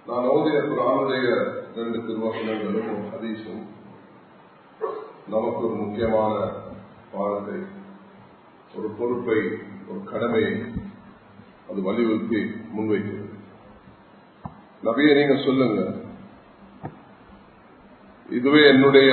நான் ஓதிய குரானுடைய இரண்டு திருவசனங்களும் ஒரு ஹதீஸும் நமக்கு ஒரு முக்கியமான பாடத்தை ஒரு பொறுப்பை ஒரு கடமையை அது வலியுறுத்தி முன்வைக்கிறது நபியை நீங்க சொல்லுங்க இதுவே என்னுடைய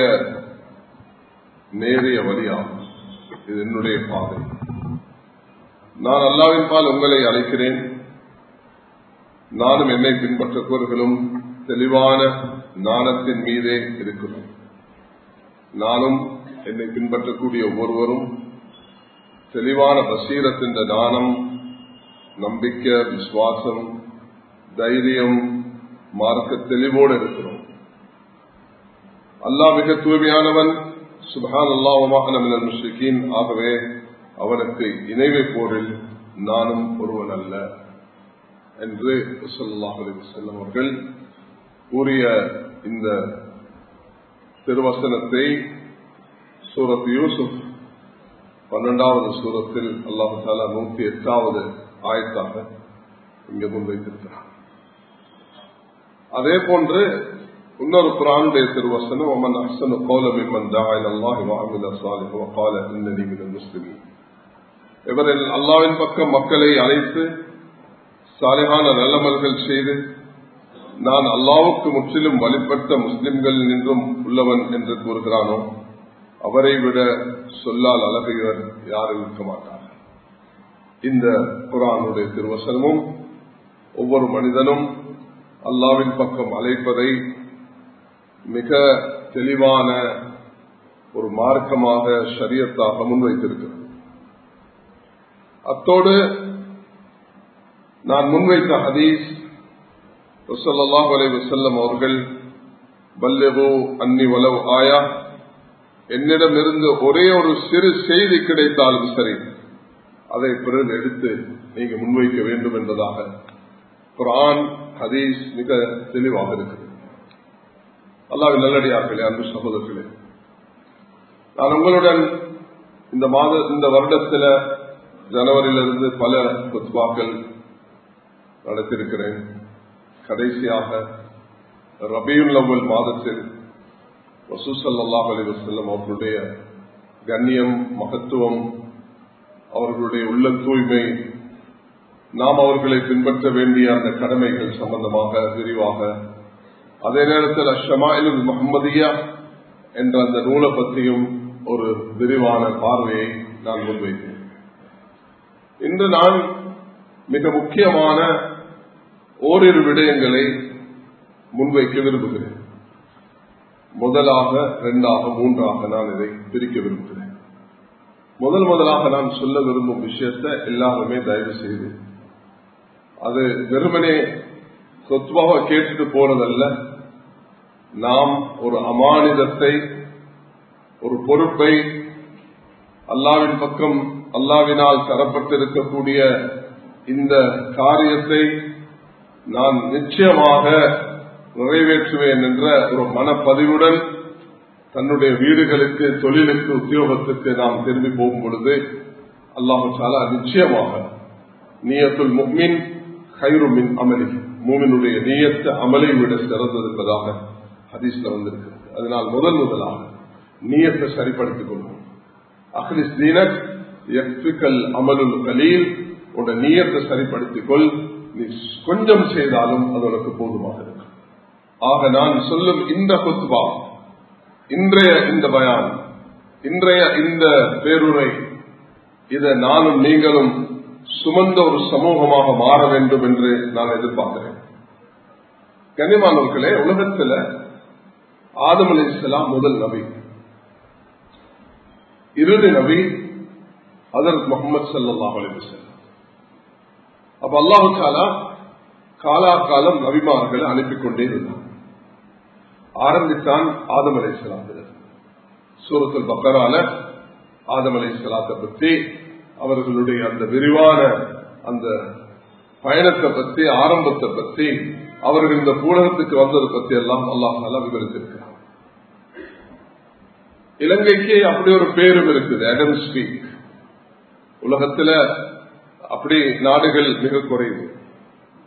நேரிய வழியாகும் இது என்னுடைய பாதை நான் அல்லாவின் பால் உங்களை அழைக்கிறேன் நானும் என்னை பின்பற்றக்கூடியவர்களும் தெளிவான ஞானத்தின் மீதே இருக்கிறோம் நானும் என்னை பின்பற்றக்கூடிய ஒவ்வொருவரும் தெளிவான பசீரத்தின் ஞானம் நம்பிக்கை விசுவாசம் தைரியம் மார்க்க தெளிவோடு இருக்கிறோம் அல்லாஹ் மிக தூய்மையானவன் சுபஹான் அல்லாஹமான முஸ்லிகின் ஆகவே அவனுக்கு இணைவை போரில் நானும் ஒருவன் அல்ல என்று சொல்லாஹ் செல்லம் அவர்கள் கூறிய இந்த திருவசனத்தை சூரத் யூசுப் பன்னெண்டாவது சூரத்தில் அல்லாஹு தாலா நூத்தி எட்டாவது ஆயத்தாக இங்கே முன்வைத்திருக்கிறார் அதே போன்று இன்னொரு குரானுடைய திருவசனம் ஒமன் அஹ்சனு கோலமிமன் தாயில் அல்லாஹி வாமில சாலிஹ் வகால இன்னனி மினல் முஸ்லிமீன் இவரில் அல்லாவின் பக்கம் மக்களை அழைத்து சாலிகான நல்லமல்கள் செய்து நான் அல்லாவுக்கு முற்றிலும் வழிபட்ட முஸ்லிம்கள் நின்றும் உள்ளவன் என்று கூறுகிறானோ அவரை விட சொல்லால் அழகையவர் யாரும் இருக்க மாட்டார் இந்த குரானுடைய திருவசனமும் ஒவ்வொரு மனிதனும் அல்லாவின் பக்கம் அழைப்பதை மிக தெளிவான ஒரு மார்க்கமாக சரியத்தாக முன்வைத்திருக்கிறது அத்தோடு நான் முன்வைத்த ஹதீஸ் ரசல்லாஹ் அலைவு செல்லம் அவர்கள் பல்லெவோ அன்னி வலவ் ஆயா என்னிடமிருந்து ஒரே ஒரு சிறு செய்தி கிடைத்தாலும் சரி அதை பிறகு எடுத்து நீங்க முன்வைக்க வேண்டும் என்பதாக குரான் ஹதீஸ் மிக தெளிவாக இருக்கிறது அல்லாவின் நல்லடியார்களே அன்பு சகோதரர்களே நான் உங்களுடன் இந்த மாத இந்த வருடத்தில் ஜனவரியிலிருந்து பல புத்வாக்கள் நடத்திருக்கிறேன் கடைசியாக ரபியுல் அவ்வல் மாதத்தில் வசூசல்லாஹ் அலி வசல்லம் அவர்களுடைய கண்ணியம் மகத்துவம் அவர்களுடைய உள்ள தூய்மை நாம் அவர்களை பின்பற்ற வேண்டிய அந்த கடமைகள் சம்பந்தமாக விரிவாக அதே நேரத்தில் அஷமாயில் முகமதியா என்ற அந்த நூலை பற்றியும் ஒரு விரிவான பார்வையை நான் முன்வைத்தேன் இன்று நான் மிக முக்கியமான ஓரிரு விடயங்களை முன்வைக்க விரும்புகிறேன் முதலாக இரண்டாக மூன்றாக நான் இதை பிரிக்க விரும்புகிறேன் முதல் முதலாக நான் சொல்ல விரும்பும் விஷயத்தை எல்லாருமே தயவு செய்து அது வெறுமனே சொத்துவாக கேட்டுட்டு போறதல்ல நாம் ஒரு அமானிதத்தை ஒரு பொறுப்பை அல்லாவின் பக்கம் அல்லாவினால் தரப்பட்டிருக்கக்கூடிய இந்த காரியத்தை நான் நிச்சயமாக நிறைவேற்றுவேன் என்ற ஒரு மனப்பதிவுடன் தன்னுடைய வீடுகளுக்கு தொழிலுக்கு உத்தியோகத்துக்கு நாம் திரும்பி போகும் பொழுது அல்லாஹு சாலா நிச்சயமாக நீயத்துல் முக்மின் ஹைருமின் அமலி மூமினுடைய நீயத்து அமலை விட சிறந்தது என்பதாக ஹதீஸ்ல வந்திருக்கிறது அதனால் முதல் முதலாக நீயத்தை சரிப்படுத்திக் கொள்வோம் அஹ்லிஸ் தீனக் எக்பிக்கல் அமலுல் கலீல் உடைய நீயத்தை சரிப்படுத்திக் கொள் நீ கொஞ்சம் செய்தாலும் அது உனக்கு போதுமாக இருக்கும் ஆக நான் சொல்லும் இந்த குத்பா இன்றைய இந்த பயான் இன்றைய இந்த பேருரை இதை நானும் நீங்களும் சுமந்த ஒரு சமூகமாக மாற வேண்டும் என்று நான் எதிர்பார்க்கிறேன் கனிமானவர்களே உலகத்தில் ஆதம் அலி இஸ்லாம் முதல் நபி இறுதி நபி அதற்கு முகமது சல்லாஹ் அலிவசல்லாம் அப்ப அல்லாஹு காலா காலா காலம் நபிமார்களை அனுப்பி கொண்டே இருந்தான் ஆரம்பித்தான் ஆதம் அலை சலாத்தில் சூரத்தில் பக்கரால ஆதம் அலை சலாத்தை பற்றி அவர்களுடைய அந்த விரிவான அந்த பயணத்தை பற்றி ஆரம்பத்தை பற்றி அவர்கள் இந்த பூலகத்துக்கு வந்ததை பற்றி எல்லாம் அல்லாஹால விவரித்திருக்கிறார் இலங்கைக்கு அப்படி ஒரு பேரும் இருக்குது அடம் ஸ்பீக் உலகத்துல அப்படி நாடுகள் மிக குறைவு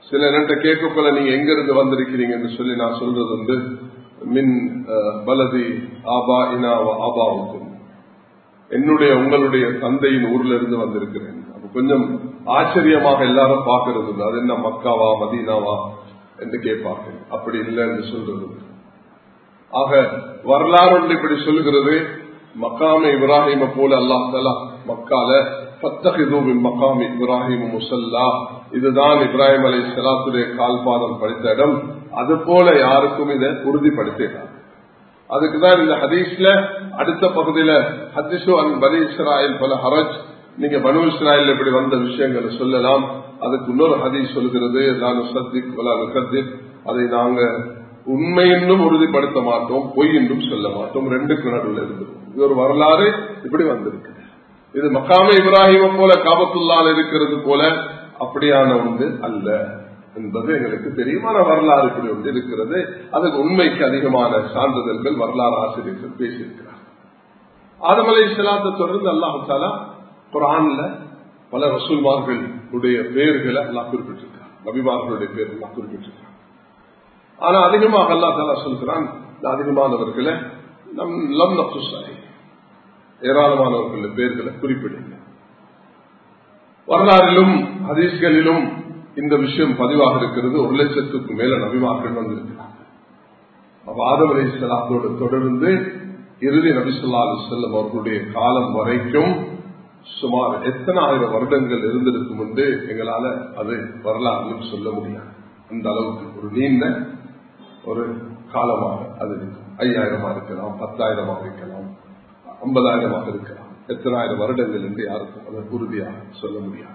சில நேரத்தை கேட்க போல நீங்க எங்க இருந்து வந்திருக்கிறீங்கன்னு சொல்லி நான் சொல்றது வந்து மின் பலதி ஆபா இனா ஆபாவுக்கும் என்னுடைய உங்களுடைய தந்தையின் ஊர்ல இருந்து வந்திருக்கிறேன் அப்ப கொஞ்சம் ஆச்சரியமாக எல்லாரும் பார்க்கறது இல்லை அது என்ன மக்காவா மதீனாவா என்று கேட்பார்கள் அப்படி இல்லை என்று சொல்றது ஆக வரலாறு ஒன்று இப்படி சொல்கிறது மக்காம இப்ராஹிம போல அல்லா தலா மக்கால பத்தகிதூவின் மக்காமி இப்ராஹிம் முசல்லா இதுதான் இப்ராஹிம் அலை சலாத்துடைய கால்பாதம் படித்த இடம் அது போல யாருக்கும் இதை உறுதிப்படுத்தினார் அதுக்குதான் இந்த ஹதீஸ்ல அடுத்த பகுதியில ஹதீஷு அன் பனி இஸ்ராயல் பல ஹரஜ் நீங்க பனு இஸ்ராயல் இப்படி வந்த விஷயங்களை சொல்லலாம் அதுக்கு இன்னொரு ஹதீஸ் சொல்கிறது நான் சத்திக் கத்திக் அதை நாங்க உண்மை என்றும் உறுதிப்படுத்த மாட்டோம் பொய் என்றும் சொல்ல மாட்டோம் ரெண்டுக்கு நடுவில் இருந்தது இது ஒரு வரலாறு இப்படி வந்திருக்கு இது மக்காம இப்ராஹிம போல காபத்துள்ளால் இருக்கிறது போல அப்படியான ஒன்று அல்ல என்பது எங்களுக்கு தெரியுமான வரலாறு இப்படி ஒன்று இருக்கிறது அதுக்கு உண்மைக்கு அதிகமான சான்றிதழ்கள் வரலாறு ஆசிரியர்கள் பேசியிருக்கிறார் ஆதமலை செலாத்தை தொடர்ந்து அல்லாஹாலா குரான்ல பல ரசூல்மார்களுடைய பெயர்களை எல்லாம் குறிப்பிட்டிருக்கிறார் நபிமார்களுடைய பெயர் எல்லாம் குறிப்பிட்டிருக்கிறார் ஆனா அதிகமாக அல்லா தாலா சொல்கிறான் அதிகமானவர்களை நம் லம் நப்சுசாரி ஏராளமானவர்கள் பேர்களை குறிப்பிடுங்க வரலாறிலும் ஹதீஸ்களிலும் இந்த விஷயம் பதிவாக இருக்கிறது ஒரு லட்சத்துக்கு மேல நபிமார்கள் வந்திருக்கிறாங்க அப்ப ஆதம் அலி சலாத்தோடு தொடர்ந்து இறுதி நபிசுல்லா அலி செல்லம் அவர்களுடைய காலம் வரைக்கும் சுமார் எத்தனை ஆயிரம் வருடங்கள் இருந்திருக்கும் என்று எங்களால அது வரலாறுலும் சொல்ல முடியாது அந்த அளவுக்கு ஒரு நீண்ட ஒரு காலமாக அது இருக்கும் ஐயாயிரமா இருக்கலாம் பத்தாயிரமாக இருக்கலாம் ஐம்பதாயிரமாக இருக்கலாம் எத்தனாயிரம் வருடங்கள் என்று யாருக்கும் அதை உறுதியாக சொல்ல முடியாது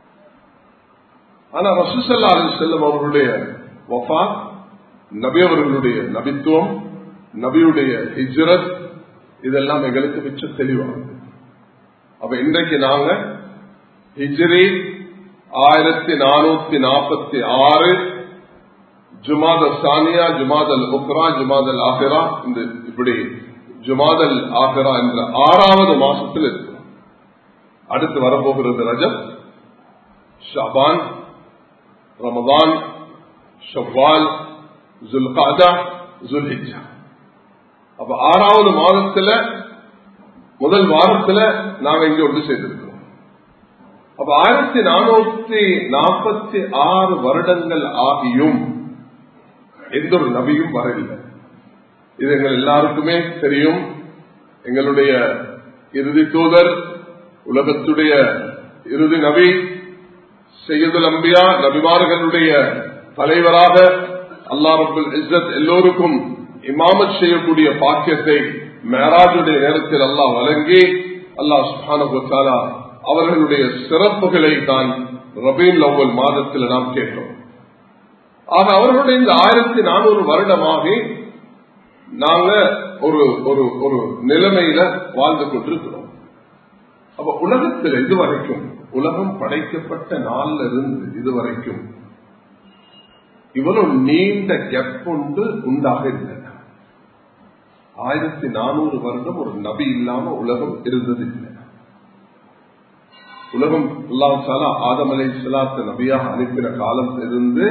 ஆனா ரசூசல்லா அலி செல்லம் அவர்களுடைய வஃபா நபி அவர்களுடைய நபித்துவம் நபியுடைய ஹிஜ்ரத் இதெல்லாம் எங்களுக்கு மிச்ச தெளிவாகும் அப்ப இன்றைக்கு நாங்க ஹிஜ்ரி ஆயிரத்தி நானூத்தி நாற்பத்தி ஆறு ஜுமாதல் சானியா ஜுமாதல் உக்ரா ஜுமாதல் ஆஹிரா இந்த இப்படி ஜுமாதல் ஆஹிரா என்ற ஆறாவது மாசத்தில் இருக்கிறோம் அடுத்து வரப்போகிறது ரஜப் ஷபான் ரமதான் ஷவ்வால் ஜுல்காதா ஜுல்ஹிஜா அப்ப ஆறாவது மாதத்துல முதல் வாரத்துல நாங்க இங்க ஒன்று செய்திருக்கிறோம் அப்ப ஆயிரத்தி நானூத்தி நாற்பத்தி ஆறு வருடங்கள் ஆகியும் எந்த ஒரு நபியும் வரவில்லை இது எங்கள் எல்லாருக்குமே தெரியும் எங்களுடைய இறுதி தூதர் உலகத்துடைய இறுதி நபி செய்யுதல் அம்பியா நபிமார்களுடைய தலைவராக அல்லா ரபுல் இஸ்ஸத் எல்லோருக்கும் இமாமத் செய்யக்கூடிய பாக்கியத்தை மேராஜுடைய நேரத்தில் அல்லாஹ் வழங்கி அல்லாஹ் சுஹானா அவர்களுடைய சிறப்புகளை தான் ரபீல் அவ்வல் மாதத்தில் நாம் கேட்டோம் ஆக அவர்களுடைய இந்த ஆயிரத்தி நானூறு வருடமாகி நாங்க ஒரு ஒரு ஒரு நிலைமையில வாழ்ந்து கொண்டிருக்கிறோம் அப்ப உலகத்தில் இதுவரைக்கும் உலகம் படைக்கப்பட்ட நாள்ல இருந்து இதுவரைக்கும் இவ்வளவு நீண்ட கெப் ஒன்று உண்டாக இல்லை ஆயிரத்தி நானூறு வருடம் ஒரு நபி இல்லாம உலகம் இருந்தது இல்லை உலகம் அல்லாஹாலா ஆதம் அலை சலாத்த நபியாக அனுப்பின காலத்திலிருந்து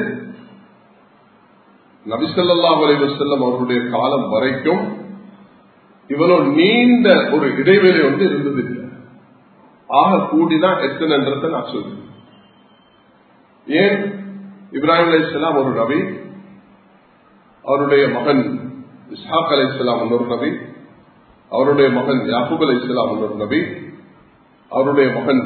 நபிசல்லா அலைவசல்லம் அவர்களுடைய காலம் வரைக்கும் இவ்வளவு நீண்ட ஒரு இடைவெளி வந்து இருந்தது இல்லை ஆக கூடினா எத்தனைன்றத நான் சொல்றேன் ஏன் இப்ராஹிம் அலி இஸ்லாம் ஒரு நபி அவருடைய மகன் இஸ்ஹாக் அலி இஸ்லாம் இன்னொரு நபி அவருடைய மகன் யாக்கூப் அலி இஸ்லாம் இன்னொரு நபி அவருடைய மகன்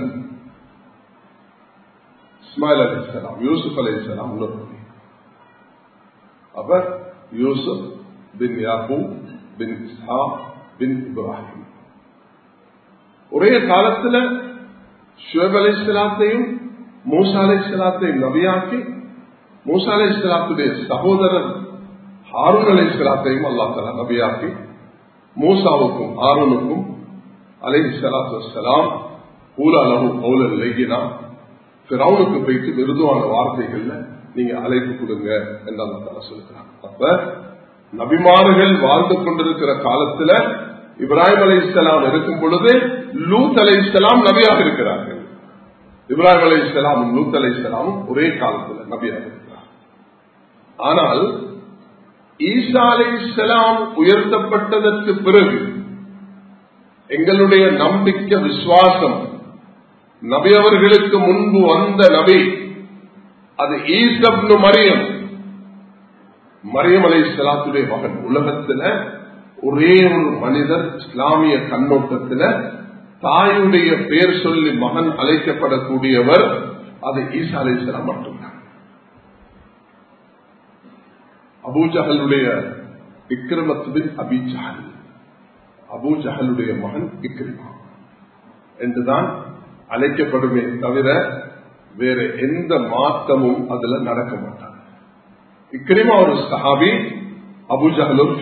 இஸ்மாயில் அலி இஸ்லாம் யூசுப் அலி இஸ்லாம் இன்னொரு நபி அப்ப யூசுப் பின் யாக்கூப் பின் இஸ்ஹாக் பின் இப்ராஹிம் ஒரே காலத்துல ஷுவப் அலி இஸ்லாத்தையும் மூசா அலி இஸ்லாத்தையும் நபியாக்கி மூசா அலி இஸ்லாத்துடைய சகோதரர் ஹாரூன் அலி இஸ்லாத்தையும் அல்லா தலா நபியாக்கி மூசாவுக்கும் ஹாரூனுக்கும் அலை சலாத்து வலாம் ஊலளவு பௌலல் லைகினா பிறவுனுக்கு போயிட்டு மிருதுவான வார்த்தைகள்ல நீங்க அழைப்பு கொடுங்க என்று அல்லா தலா சொல்லுகிறாங்க அப்ப நபிமார்கள் வாழ்ந்து கொண்டிருக்கிற காலத்துல இப்ராஹிம் அலி இஸ்லாம் இருக்கும் பொழுது லூத் அலை இஸ்லாம் நபியாக இருக்கிறார்கள் இப்ராஹிம் அலி இஸ்லாமும் லூத் அலை இஸ்லாமும் ஒரே காலத்துல நபியாக இருக்கிறார் ஆனால் ஈசா அலை செலாம் உயர்த்தப்பட்டதற்கு பிறகு எங்களுடைய நம்பிக்கை விசுவாசம் நபி அவர்களுக்கு முன்பு வந்த நபி அது ஈசப்னு மரியம் மரியம் அலை சலாத்துடைய மகன் உலகத்துல ஒரே ஒரு மனிதர் இஸ்லாமிய கண்ணோட்டத்துல தாயுடைய பேர் சொல்லி மகன் அழைக்கப்படக்கூடியவர் அது ஈசா அலை சலாம் மட்டும்தான் அபூஜஹலுடைய விக்ரமத்துவின் அபிஜஹல் அபூஜஹலுடைய மகன் விக்ரிமா என்றுதான் அழைக்கப்படுமே தவிர வேற எந்த மாற்றமும் அதுல நடக்க மாட்டார் இக்கிரிமா ஒரு சஹாபி அபுஜஹலும்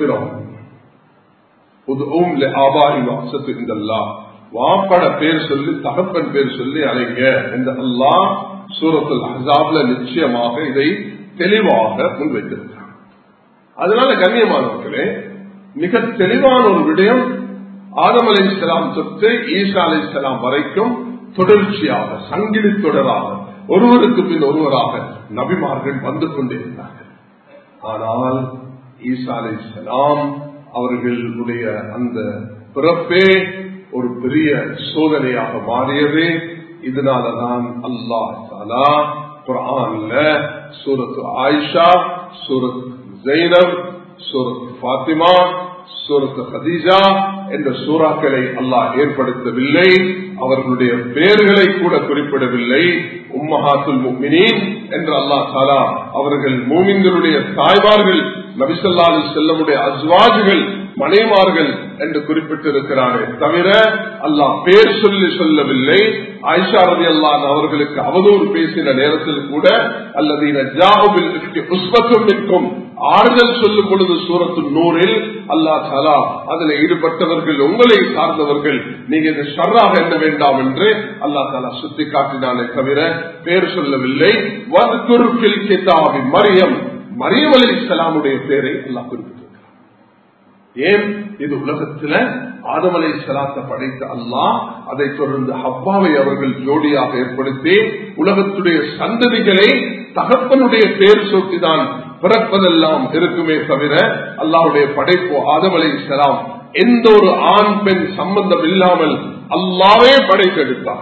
வாப்பட பேர் சொல்லி தகப்பன் பேர் சொல்லி அழைங்க இந்த அல்லா சூரத்துல் அசாப்ல நிச்சயமாக இதை தெளிவாக முன்வைத்திருக்கிறார் அதனால கண்ணியமானவர்களே மிக தெளிவான ஒரு விடயம் ஆதம் அலை இஸ்லாம் தொட்டு ஈசா அலை இஸ்லாம் வரைக்கும் தொடர்ச்சியாக சங்கிலி தொடராக ஒருவருக்கு பின் ஒருவராக நபிமார்கள் வந்து கொண்டிருந்தார்கள் ஆனால் ஈசா அலை இஸ்லாம் அவர்களுடைய அந்த பிறப்பே ஒரு பெரிய சோதனையாக மாறியது இதனாலதான் அல்லாஹ் தாலா குரான்ல சூரத் ஆயிஷா சூரத் ஜெயினப் சூரத் பாத்திமா சூரத் ஹதீஜா என்ற சூறாக்களை அல்லாஹ் ஏற்படுத்தவில்லை அவர்களுடைய பெயர்களை கூட குறிப்பிடவில்லை உம்மஹாத்துல் முக்மினின் என்று அல்லாஹ் தாலா அவர்கள் மூமின்களுடைய தாய்மார்கள் நபிசல்லாலு செல்லமுடைய அஸ்வாஜுகள் மனைமார்கள் என்று குறிப்பிட்டிருக்கிறாரே தவிர அல்லாஹ் பேர் சொல்லி சொல்லவில்லை ஆயிஷா ரதி அல்லான் அவர்களுக்கு அவதூறு பேசின நேரத்தில் கூட அல்லது புஷ்பத்தும் நிற்கும் ஆறுதல் சொல்லும் பொழுது சூரத்து நூறில் அல்லா தாலா அதில் ஈடுபட்டவர்கள் உங்களை சார்ந்தவர்கள் நீங்க இது ஷர்ராக என்ன வேண்டாம் என்று அல்லா தாலா சுத்தி காட்டினாலே தவிர பேர் சொல்லவில்லை வதுக்குருக்கில் கிதாபி மரியம் மரியம் அலி இஸ்லாமுடைய பேரை அல்லாஹ் குறிப்பிட்டிருக்கிறார் ஏன் இது உலகத்துல ஆதமலை சலாத்தை படைத்த அல்லாஹ் அதை தொடர்ந்து ஹப்பாவை அவர்கள் ஜோடியாக ஏற்படுத்தி உலகத்துடைய சந்ததிகளை தகப்பனுடைய பேர் சூட்டிதான் பிறப்பதெல்லாம் இருக்குமே தவிர அல்லாவுடைய படைப்பு ஆதமலை சலாம் எந்த ஒரு ஆண் பெண் சம்பந்தம் இல்லாமல் அல்லாவே படைத்தெடுத்தான்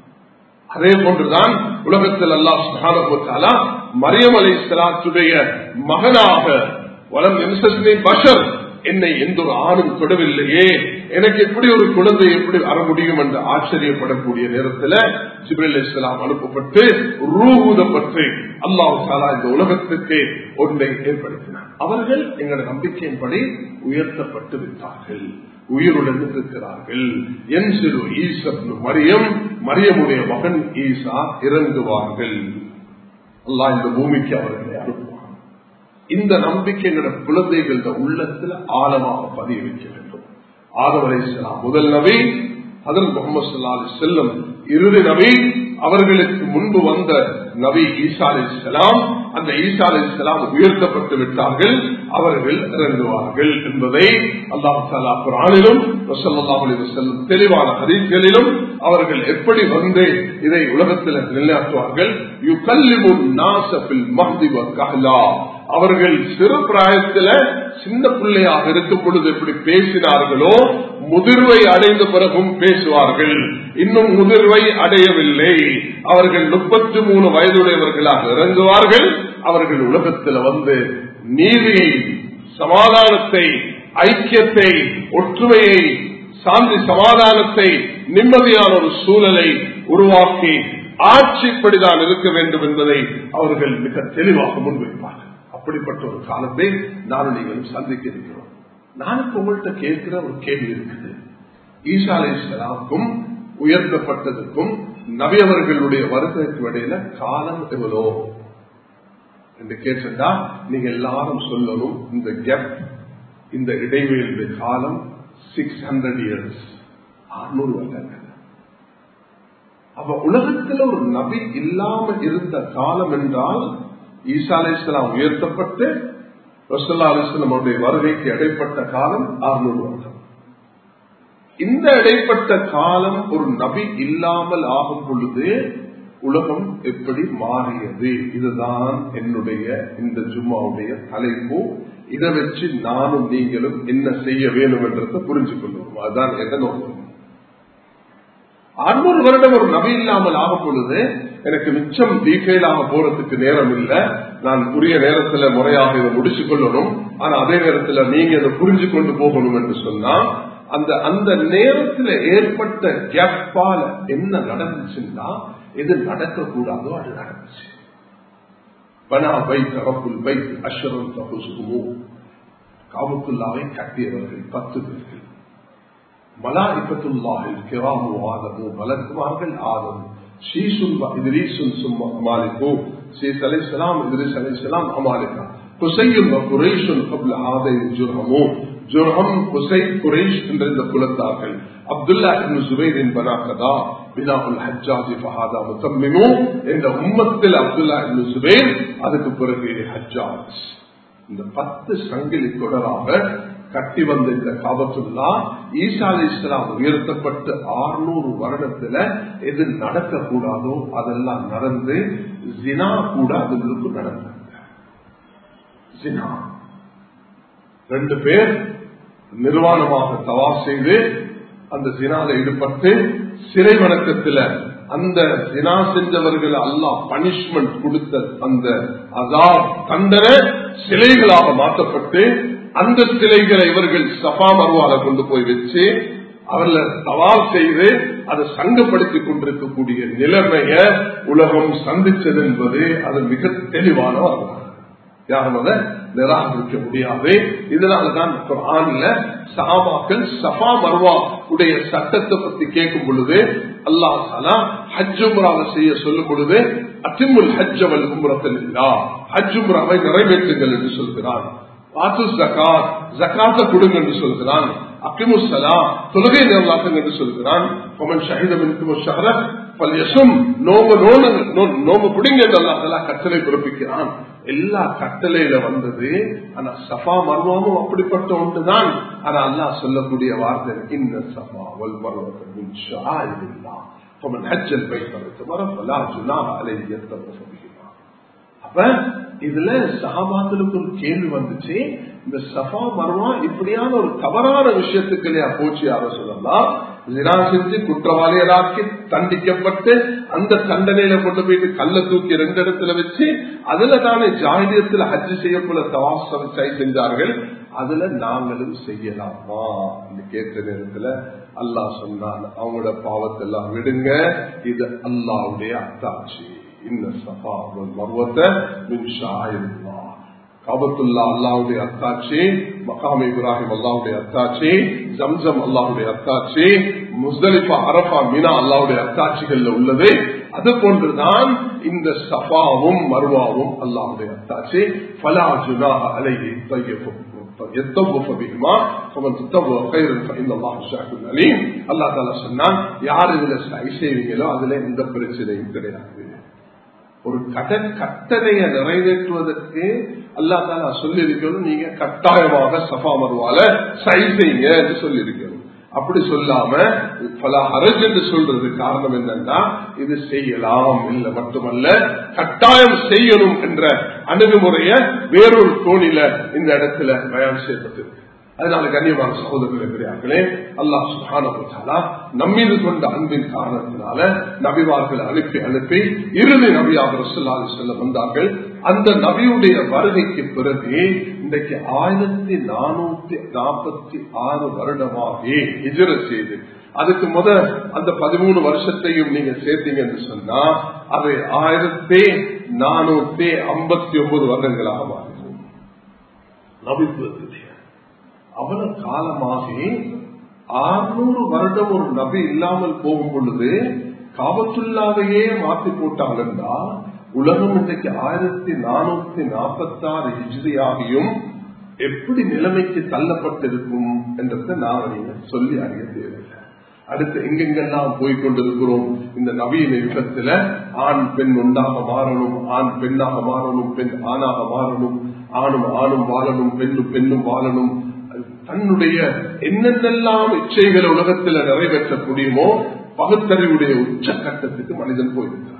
அதே போன்றுதான் உலகத்தில் அல்லாஹ் சுகானா மரியம் அலை சலாத்துடைய மகனாக வளம் பஷர் என்னை எந்த ஒரு ஆணும் தொடவில்லையே எனக்கு எப்படி ஒரு குழந்தை எப்படி வர முடியும் என்று ஆச்சரியப்படக்கூடிய நேரத்தில் ஜிபிரல் இஸ்லாம் அனுப்பப்பட்டு ரூபூதப்பட்டு அல்லாஹு சாலா இந்த உலகத்துக்கு ஒன்றை ஏற்படுத்தினார் அவர்கள் எங்களோட நம்பிக்கையின்படி உயர்த்தப்பட்டு விட்டார்கள் உயிருடன் இருக்கிறார்கள் என் சிறு ஈசப் மரியம் மரியமுடைய மகன் ஈசா இறங்குவார்கள் அல்லாஹ் இந்த பூமிக்கு அவர்களை அனுப்புவார் இந்த நம்பிக்கை எங்களோட குழந்தைகள உள்ளத்துல ஆழமாக பதிய வைக்க வேண்டும் ஆதவரை முதல் நபி அதன் முகமது சல்லா அலி செல்லம் இறுதி நபி அவர்களுக்கு முன்பு வந்த நபி ஈசா அலி இஸ்லாம் அந்த ஈசா அலி இஸ்லாம் உயர்த்தப்பட்டு விட்டார்கள் அவர்கள் இறங்குவார்கள் என்பதை அல்லாஹு சாலா குரானிலும் செல்லும் தெளிவான ஹதீஸ்களிலும் அவர்கள் எப்படி வந்து இதை உலகத்தில் நிலையாற்றுவார்கள் யு கல்லிமுன் நாசபில் மஹ்திவ கஹ்லா அவர்கள் சிறு பிராயத்துல சின்ன பிள்ளையாக இருக்கும் பொழுது எப்படி பேசினார்களோ முதிர்வை அடைந்த பிறகும் பேசுவார்கள் இன்னும் முதிர்வை அடையவில்லை அவர்கள் முப்பத்தி மூணு வயதுடையவர்களாக இறங்குவார்கள் அவர்கள் உலகத்தில் வந்து நீதியை சமாதானத்தை ஐக்கியத்தை ஒற்றுமையை சாந்தி சமாதானத்தை நிம்மதியான ஒரு சூழலை உருவாக்கி ஆட்சிப்படிதான் இருக்க வேண்டும் என்பதை அவர்கள் மிக தெளிவாக முன்வைப்பார்கள் அப்படிப்பட்ட ஒரு காலத்தை நானும் நீங்களும் சந்திக்க இருக்கிறோம் நான் இப்ப உங்கள்கிட்ட கேட்கிற ஒரு கேள்வி இருக்குது ஈசா அலி இஸ்லாமுக்கும் உயர்த்தப்பட்டதுக்கும் நபி அவர்களுடைய வருகைக்கு இடையில காலம் எவ்வளோ என்று கேட்டா நீங்க எல்லாரும் சொல்லணும் இந்த கேப் இந்த இடைவெளியுடைய காலம் சிக்ஸ் ஹண்ட்ரட் இயர்ஸ் அறுநூறு வருடங்கள் அப்ப உலகத்தில் ஒரு நபி இல்லாம இருந்த காலம் என்றால் ஈசா அலி இஸ்லாம் உயர்த்தப்பட்டு ரசல்லா அலிஸ்லாம் அவருடைய வருகைக்கு இடைப்பட்ட காலம் அறுநூறு வருடம் இந்த இடைப்பட்ட காலம் ஒரு நபி இல்லாமல் ஆகும் பொழுது உலகம் எப்படி மாறியது இதுதான் என்னுடைய இந்த ஜும்மாவுடைய தலைப்பு இதை வச்சு நானும் நீங்களும் என்ன செய்ய வேண்டும் என்றதை புரிஞ்சு கொள்வோம் அதுதான் எந்த நோக்கம் அறுநூறு வருடம் ஒரு நபி இல்லாமல் ஆகும் பொழுது எனக்கு மிச்சம் டீட்டெயிலாக போறதுக்கு நேரம் இல்லை நான் உரிய நேரத்துல முறையாக இதை முடிச்சு கொள்ளணும் ஆனா அதே நேரத்துல நீங்க இதை புரிஞ்சு கொண்டு போகணும் என்று சொன்னா அந்த அந்த நேரத்துல ஏற்பட்ட கேப்பால என்ன நடந்துச்சுன்னா எது நடக்கக்கூடாதோ அது நடந்துச்சு பனா பை தரப்புல் பை அஷரம் தகுசுமோ காபத்துல்லாவை கட்டியவர்கள் பத்து பேர்கள் மலாய்பத்துல்லாஹில் கிராமு ஆதமோ மலக்குமார்கள் ஆதம் ஷீசுன் இதிரீசுன் சும்மா அமாலிகோ சீஸ் அலை சலாம் இதிரிஸ் அலை சலாம் அமாலிகா குசையும் குரேஷுன் கபுல் ஆதை ஜுர்ஹமோ ஜுர்ஹம் குசை குரேஷ் என்ற இந்த குலத்தார்கள் அப்துல்லா இப்னு சுபைரின் பனாகதா பினாவுல் ஹஜ்ஜாஜி ஃபஹாதா முத்தம்மிமு என்ற உம்மத்தில் அப்துல்லா இப்னு சுபைர் அதுக்கு பிறகு ஹஜ்ஜாஜ் இந்த பத்து சங்கிலி தொடராக கட்டி வந்த இந்த காபத்துல்லா ஈசா அலி இஸ்லாம் உயர்த்தப்பட்டு ஆறுநூறு வருடத்துல எது நடக்கக்கூடாதோ அதெல்லாம் நடந்து ஜினா கூட அதுங்களுக்கு நடந்தாங்க ஜினா ரெண்டு பேர் நிர்வாணமாக தவா செய்து அந்த ஜினால ஈடுபட்டு சிறை வணக்கத்துல அந்த ஜினா செஞ்சவர்கள் அல்லாஹ் பனிஷ்மெண்ட் கொடுத்த அந்த அதாப் தண்டனை சிலைகளாக மாற்றப்பட்டு அந்த சிலைகளை இவர்கள் சபா மருவால கொண்டு போய் வச்சு அவர்ல சவால் செய்து அதை சங்கப்படுத்திக் கொண்டிருக்கக்கூடிய நிலைமைய உலகம் சந்திச்சது என்பது அது மிக தெளிவான வரலாறு யாரும் அதை நிராகரிக்க முடியாது இதனாலதான் குரான்ல சஹாபாக்கள் சஃபா மர்வா உடைய சட்டத்தை பத்தி கேட்கும் பொழுது அல்லாஹ் தாலா ஹஜ் உம்ராவை செய்ய சொல்லும் பொழுது அத்திமுல் ஹஜ் அவல் உம்ரத்தில் இல்லா ஹஜ் உம்ராவை நிறைவேற்றுங்கள் என்று சொல்கிறான் வாத்து ஜக்காத் ஜக்காத்த கொடுங்க என்று சொல்கிறான் அக்கிமுசலா தொழுகை நிர்வாகம் என்று சொல்கிறான் பமன் ஷஹிதமின் ஷஹர பல்யசும் நோம்பு நோம்பு குடிங்க என்று அல்லா கட்டளை பிறப்பிக்கிறான் எல்லா கட்டளையில வந்தது ஆனா சஃபா மர்மமும் அப்படிப்பட்ட ஒன்றுதான் ஆனா அல்லா சொல்லக்கூடிய வார்த்தை இன்ன சஃபா வல் மர்வத்தின் فمن حج البيت واعتمر فلا جناح عليه يتطوف بهما அப்ப இதுல சகாபாத்திற்கு ஒரு கேள்வி வந்துச்சு இந்த சஃபா மர்வா இப்படியான ஒரு தவறான விஷயத்துக்கு இல்லையா போச்சு யார சொல்லலாம் ஜினா செஞ்சு குற்றவாளியராக்கி தண்டிக்கப்பட்டு அந்த தண்டனையில கொண்டு போயிட்டு கல்ல தூக்கி ரெண்டு இடத்துல வச்சு அதுல தானே ஜாகிரியத்துல ஹஜ் செய்யப்பட தவாசம் செஞ்சார்கள் அதுல நாங்களும் செய்யலாமா கேட்ட நேரத்துல அல்லாஹ் சொன்னான் அவங்களோட பாவத்தை எல்லாம் விடுங்க இது அல்லாவுடைய அத்தாட்சி இந்த சபா மர்வத்தை காபத்துல்லா அல்லாவுடைய அத்தாட்சி மகாம் இப்ராஹிம் அல்லாவுடைய அத்தாட்சி ஜம்சம் அல்லாவுடைய அத்தாட்சி முஸ்தலிஃபா அரபா மீனா அல்லாவுடைய அத்தாட்சிகள்ல உள்ளது அது போன்றுதான் இந்த சஃபாவும் மருவாவும் அல்லாவுடைய அத்தாட்சி பலா ஜுனா அலையை தையப்பும் யார் இதுல சை செய்வீங்களோ அதுல எந்த பிரச்சனையும் கிடையாது ஒரு கட கட்டளையை நிறைவேற்றுவதற்கு அல்லா தாலா சொல்லியிருக்கணும் நீங்க கட்டாயமாக சஃபா மருவால சை செய்யுங்க என்று சொல்லியிருக்கணும் அப்படி சொல்லாம பல அரஜ் என்று சொல்றது காரணம் என்னன்னா இது செய்யலாம் இல்லை மட்டுமல்ல கட்டாயம் செய்யணும் என்ற அணுகுமுறைய வேறொரு கோணில இந்த இடத்துல பயன் செய்யப்பட்டிருக்கு அதனால கண்ணியமான சகோதரர்களே அல்லாஹ் சுகானா நம்மீது கொண்ட அன்பின் காரணத்தினால நபிவார்களை அனுப்பி அனுப்பி இறுதி நபியாக ரசுல்லாலு செல்ல வந்தார்கள் அந்த நபியுடைய வருகைக்கு பிறகு இன்றைக்கு ஆயிரத்தி நானூத்தி நாற்பத்தி ஆறு வருடமாகி எதிர செய்து அதுக்கு முத அந்த பதிமூணு வருஷத்தையும் நீங்க சேர்த்தீங்கன்னு சொன்னா அது ஆயிரத்தி நானூத்தி ஐம்பத்தி ஒன்பது வருடங்களாக மாறும் நபித்துவத்துடைய அவ்வளவு காலமாகி ஆறுநூறு வருடம் ஒரு நபி இல்லாமல் போகும் பொழுது காபத்துல்லாவையே மாத்தி போட்டாங்கன்னா உலகம் இன்றைக்கு ஆயிரத்தி நானூத்தி நாற்பத்தி ஆறு ஹிஜ்ரியாகியும் எப்படி நிலைமைக்கு தள்ளப்பட்டிருக்கும் என்றதை நான் நீங்க சொல்லி அறிய தேவையில்லை அடுத்து எங்கெங்கெல்லாம் போய்கொண்டிருக்கிறோம் இந்த நவீன யுகத்துல ஆண் பெண் உண்டாக மாறணும் ஆண் பெண்ணாக மாறணும் பெண் ஆணாக மாறணும் ஆணும் ஆணும் வாழணும் பெண்ணும் பெண்ணும் வாழணும் தன்னுடைய என்னென்னெல்லாம் இச்சைகளை உலகத்தில் நிறைவேற்ற முடியுமோ பகுத்தறிவுடைய உச்ச கட்டத்துக்கு மனிதன் போயிருக்கிறார்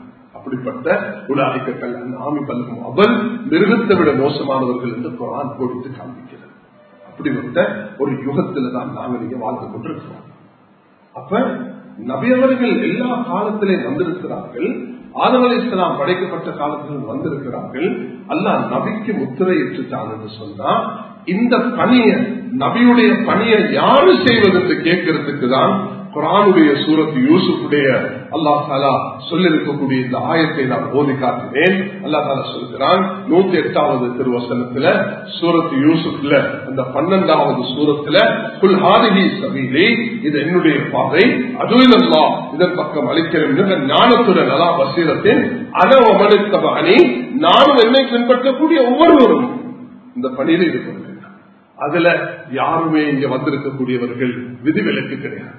அப்படிப்பட்ட உலாதிக்கல் ஆமி பல்கும் அவள் மிருகத்தை விட மோசமானவர்கள் என்று குரான் கொடுத்து காண்பிக்கிறது அப்படிப்பட்ட ஒரு யுகத்துல தான் நாங்கள் இங்க வாழ்ந்து கொண்டிருக்கிறோம் அப்ப நபியவர்கள் எல்லா காலத்திலையும் வந்திருக்கிறார்கள் ஆதம் அலி இஸ்லாம் படைக்கப்பட்ட காலத்தில் வந்திருக்கிறார்கள் அல்லாஹ் நபிக்கு முத்திரையிட்டுட்டான் என்று சொன்னா இந்த பணியை நபியுடைய பணியை யாரு செய்வது என்று கேட்கறதுக்கு தான் குரானுடைய சூரத் யூசுஃபுடைய அல்லா தாலா சொல்லிருக்கக்கூடிய இந்த ஆயத்தை நான் போதி காட்டினேன் அல்லா தாலா சொல்கிறான் நூத்தி எட்டாவது திருவசனத்துல சூரத் யூசுப்ல அந்த பன்னெண்டாவது சூரத்துல குல் ஹாதிகி சபீலி இது என்னுடைய பாதை அதுவும் அல்லா இதன் பக்கம் அளிக்கிறேன் மிக ஞானத்துடன் அலா வசீரத்தின் அனவமனித்த அணி நானும் என்னை பின்பற்றக்கூடிய ஒவ்வொருவரும் இந்த பணியில இருக்கிறேன் அதுல யாருமே இங்க வந்திருக்கக்கூடியவர்கள் விதிவிலக்கு கிடையாது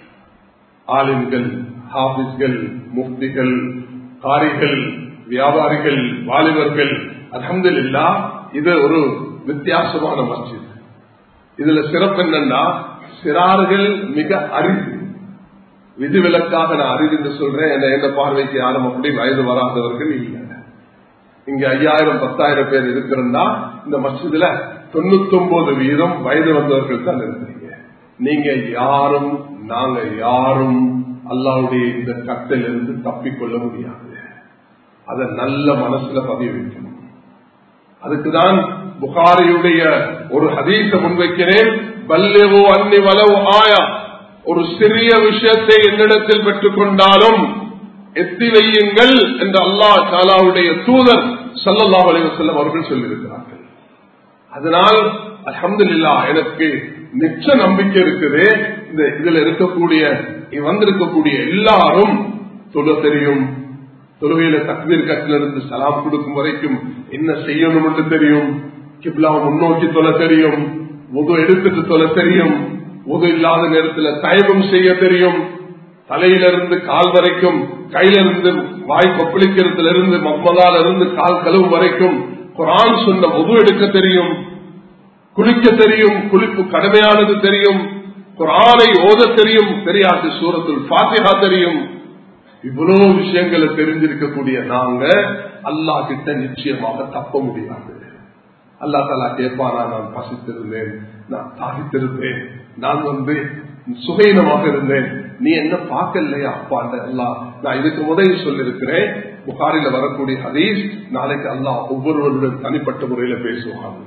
ஆலிம்கள் ஹாபிஸ்கள் முஃப்திகள் காரிகள் வியாபாரிகள் வாலிபர்கள் அலமது இல்லா இது ஒரு வித்தியாசமான மஸ்ஜித் இதுல சிறப்பு என்னன்னா சிறார்கள் மிக அரிது விதிவிலக்காக நான் அரிது என்று சொல்றேன் என்ன என்ன பார்வைக்கு யாரும் அப்படி வயது வராதவர்கள் இல்லை இங்க ஐயாயிரம் பத்தாயிரம் பேர் இருக்கிறதா இந்த மசிதுல தொண்ணூத்தி ஒன்பது வீதம் வயது வந்தவர்கள் தான் இருக்கிறீங்க நீங்க யாரும் நாங்க யாரும் அல்லாவுடைய இந்த கட்டிலிருந்து தப்பிக்கொள்ள முடியாது அதை நல்ல மனசுல பதிய வைக்கணும் அதுக்குதான் புகாரியுடைய ஒரு ஹதீச முன்வைக்கிறேன் பல்லவோ அன்னி வளவு ஆயா ஒரு சிறிய விஷயத்தை என்னிடத்தில் பெற்றுக் கொண்டாலும் எத்தி வையுங்கள் என்று அல்லாஹ் சாலாவுடைய தூதர் சல்லல்லா அலைவசல்லம் அவர்கள் சொல்லியிருக்கிறார்கள் அதனால் அலமதுல்லா எனக்கு நிச்ச நம்பிக்கை இருக்குது இந்த இதுல இருக்கக்கூடிய வந்திருக்கக்கூடிய எல்லாரும் தொழ தெரியும் தொழுகையில தக்வீர் கட்டிலிருந்து சலாம் கொடுக்கும் வரைக்கும் என்ன செய்யணும் என்று தெரியும் கிப்லாவை முன்னோக்கி தொலை தெரியும் உது எடுத்துட்டு தொலை தெரியும் உது இல்லாத நேரத்தில் தயவும் செய்ய தெரியும் தலையிலிருந்து கால் வரைக்கும் கையிலிருந்து வாய் கொப்பளிக்கிறதுல இருந்து மம்மதால இருந்து கால் கழுவு வரைக்கும் குரான் சொன்ன உது எடுக்க தெரியும் குளிக்க தெரியும் குளிப்பு கடமையானது தெரியும் குரானை ஓத தெரியும் தெரியாது சூரத்தில் பாத்திகா தெரியும் இவ்வளவு விஷயங்களை தெரிஞ்சிருக்கக்கூடிய நாங்க அல்லா கிட்ட நிச்சயமாக தப்ப முடியாது அல்லா தலா கேட்பானா நான் பசித்திருந்தேன் நான் தாகித்திருந்தேன் நான் வந்து சுகைனமாக இருந்தேன் நீ என்ன பார்க்கலையா அப்பாண்ட அல்லா நான் இதுக்கு முதலில் சொல்லிருக்கிறேன் புகாரில வரக்கூடிய ஹதீஸ் நாளைக்கு அல்லாஹ் ஒவ்வொருவருடன் தனிப்பட்ட முறையில பேசுவாங்க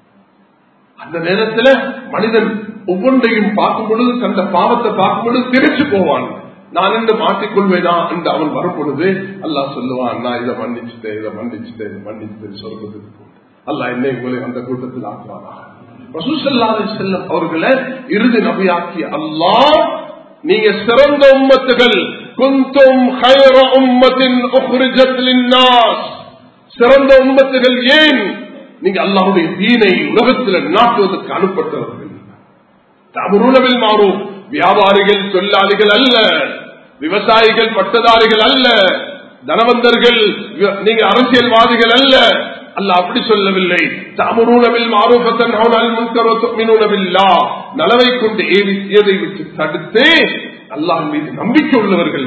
அந்த நேரத்துல மனிதன் ஒவ்வொன்றையும் பார்க்கும் பொழுது தந்த பாவத்தை பார்க்கும் பொழுது திரைச்சு போவான் நான் என்ன மாட்டிக்கொள்வேனா என்று அவன் வரும் பொழுது அல்லா சொல்லுவான் நான் இதை மன்னிச்சுட்டேன் இதை மன்னிச்சுட்டேன் இதை மன்னிச்சுட்டேன் சொல்றது அல்லா என்னை உங்களை அந்த கூட்டத்தில் ஆக்குவானா செல்லம் அவர்களை இறுதி நபியாக்கி அல்லா நீங்க சிறந்த உம்மத்துகள் குந்தும் உம்மத்தின் சிறந்த உம்மத்துகள் ஏன் நீங்க அல்லாவுடைய தீனை உலகத்தில் நாட்டுவதற்கு அனுப்பட்டவர்கள் தமிழுணவில் மாறும் வியாபாரிகள் தொழிலாளிகள் அல்ல விவசாயிகள் பட்டதாரிகள் அல்ல தனவந்தர்கள் நீங்க அரசியல்வாதிகள் அல்ல அல்ல அப்படி சொல்லவில்லை தமரூனவில் மாரூபத்தன் நலவை கொண்டு ஏதை விட்டு தடுத்து அல்லாஹ் மீது நம்பிக்கை உள்ளவர்கள்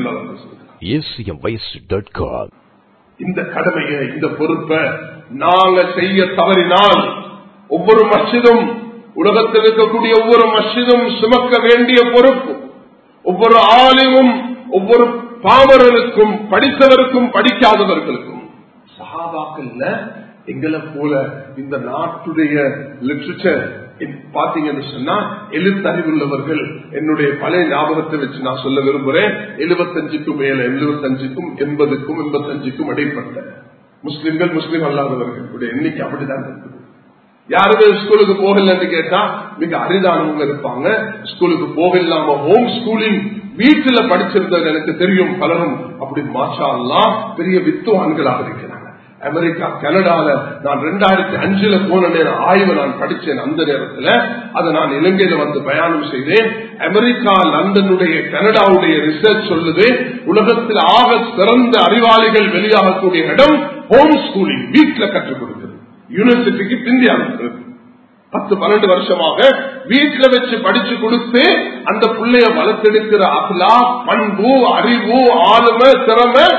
இந்த கடமையை இந்த பொறுப்பை நாங்க செய்ய தவறினால் ஒவ்வொரு மசிதும் உலகத்தில் இருக்கக்கூடிய ஒவ்வொரு மசிதும் சுமக்க வேண்டிய பொறுப்பு ஒவ்வொரு ஆலிமும் ஒவ்வொரு பாமரருக்கும் படித்தவருக்கும் படிக்காதவர்களுக்கும் சகாபாக்கள்ல எங்களை போல இந்த நாட்டுடைய லிட்ரேச்சர் பாத்தீங்கன்னு சொன்னா எழுத்தறிவுள்ளவர்கள் என்னுடைய பழைய ஞாபகத்தை வச்சு நான் சொல்ல விரும்புறேன் எழுபத்தஞ்சுக்கும் மேல எழுபத்தஞ்சுக்கும் எண்பதுக்கும் எண்பத்தஞ்சுக்கும் இடைப்பட்ட முஸ்லிம்கள் முஸ்லிம் அல்லாதவர்களுடைய எண்ணிக்கை அப்படிதான் இருக்குது யாருமே ஸ்கூலுக்கு போகலன்னு கேட்டா மிக அரிதானவங்க இருப்பாங்க ஸ்கூலுக்கு போக இல்லாம ஹோம் ஸ்கூலிங் வீட்டுல படிச்சிருந்தது எனக்கு தெரியும் பலரும் அப்படி மாஷா எல்லாம் பெரிய வித்துவான்களாக இருக்கிறாங்க அமெரிக்கா கனடால நான் ரெண்டாயிரத்தி அஞ்சுல போன நேரம் ஆய்வு நான் படிச்சேன் அந்த நேரத்துல அதை நான் இலங்கையில வந்து பயணம் செய்தேன் அமெரிக்கா லண்டனுடைய கனடாவுடைய ரிசர்ச் சொல்லுது உலகத்தில் ஆக சிறந்த அறிவாளிகள் வெளியாகக்கூடிய இடம் ஹோம் ஸ்கூலிங் வீட்டுல கற்றுக் கொடுக்குது யூனிவர்சிட்டிக்கு பிந்தி அனுப்புறது பத்து பன்னெண்டு வருஷமாக வீட்டுல வச்சு படிச்சு கொடுத்து அந்த பிள்ளைய வளர்த்தெடுக்கிற அகலா பண்பு அறிவு ஆளுமை திறமை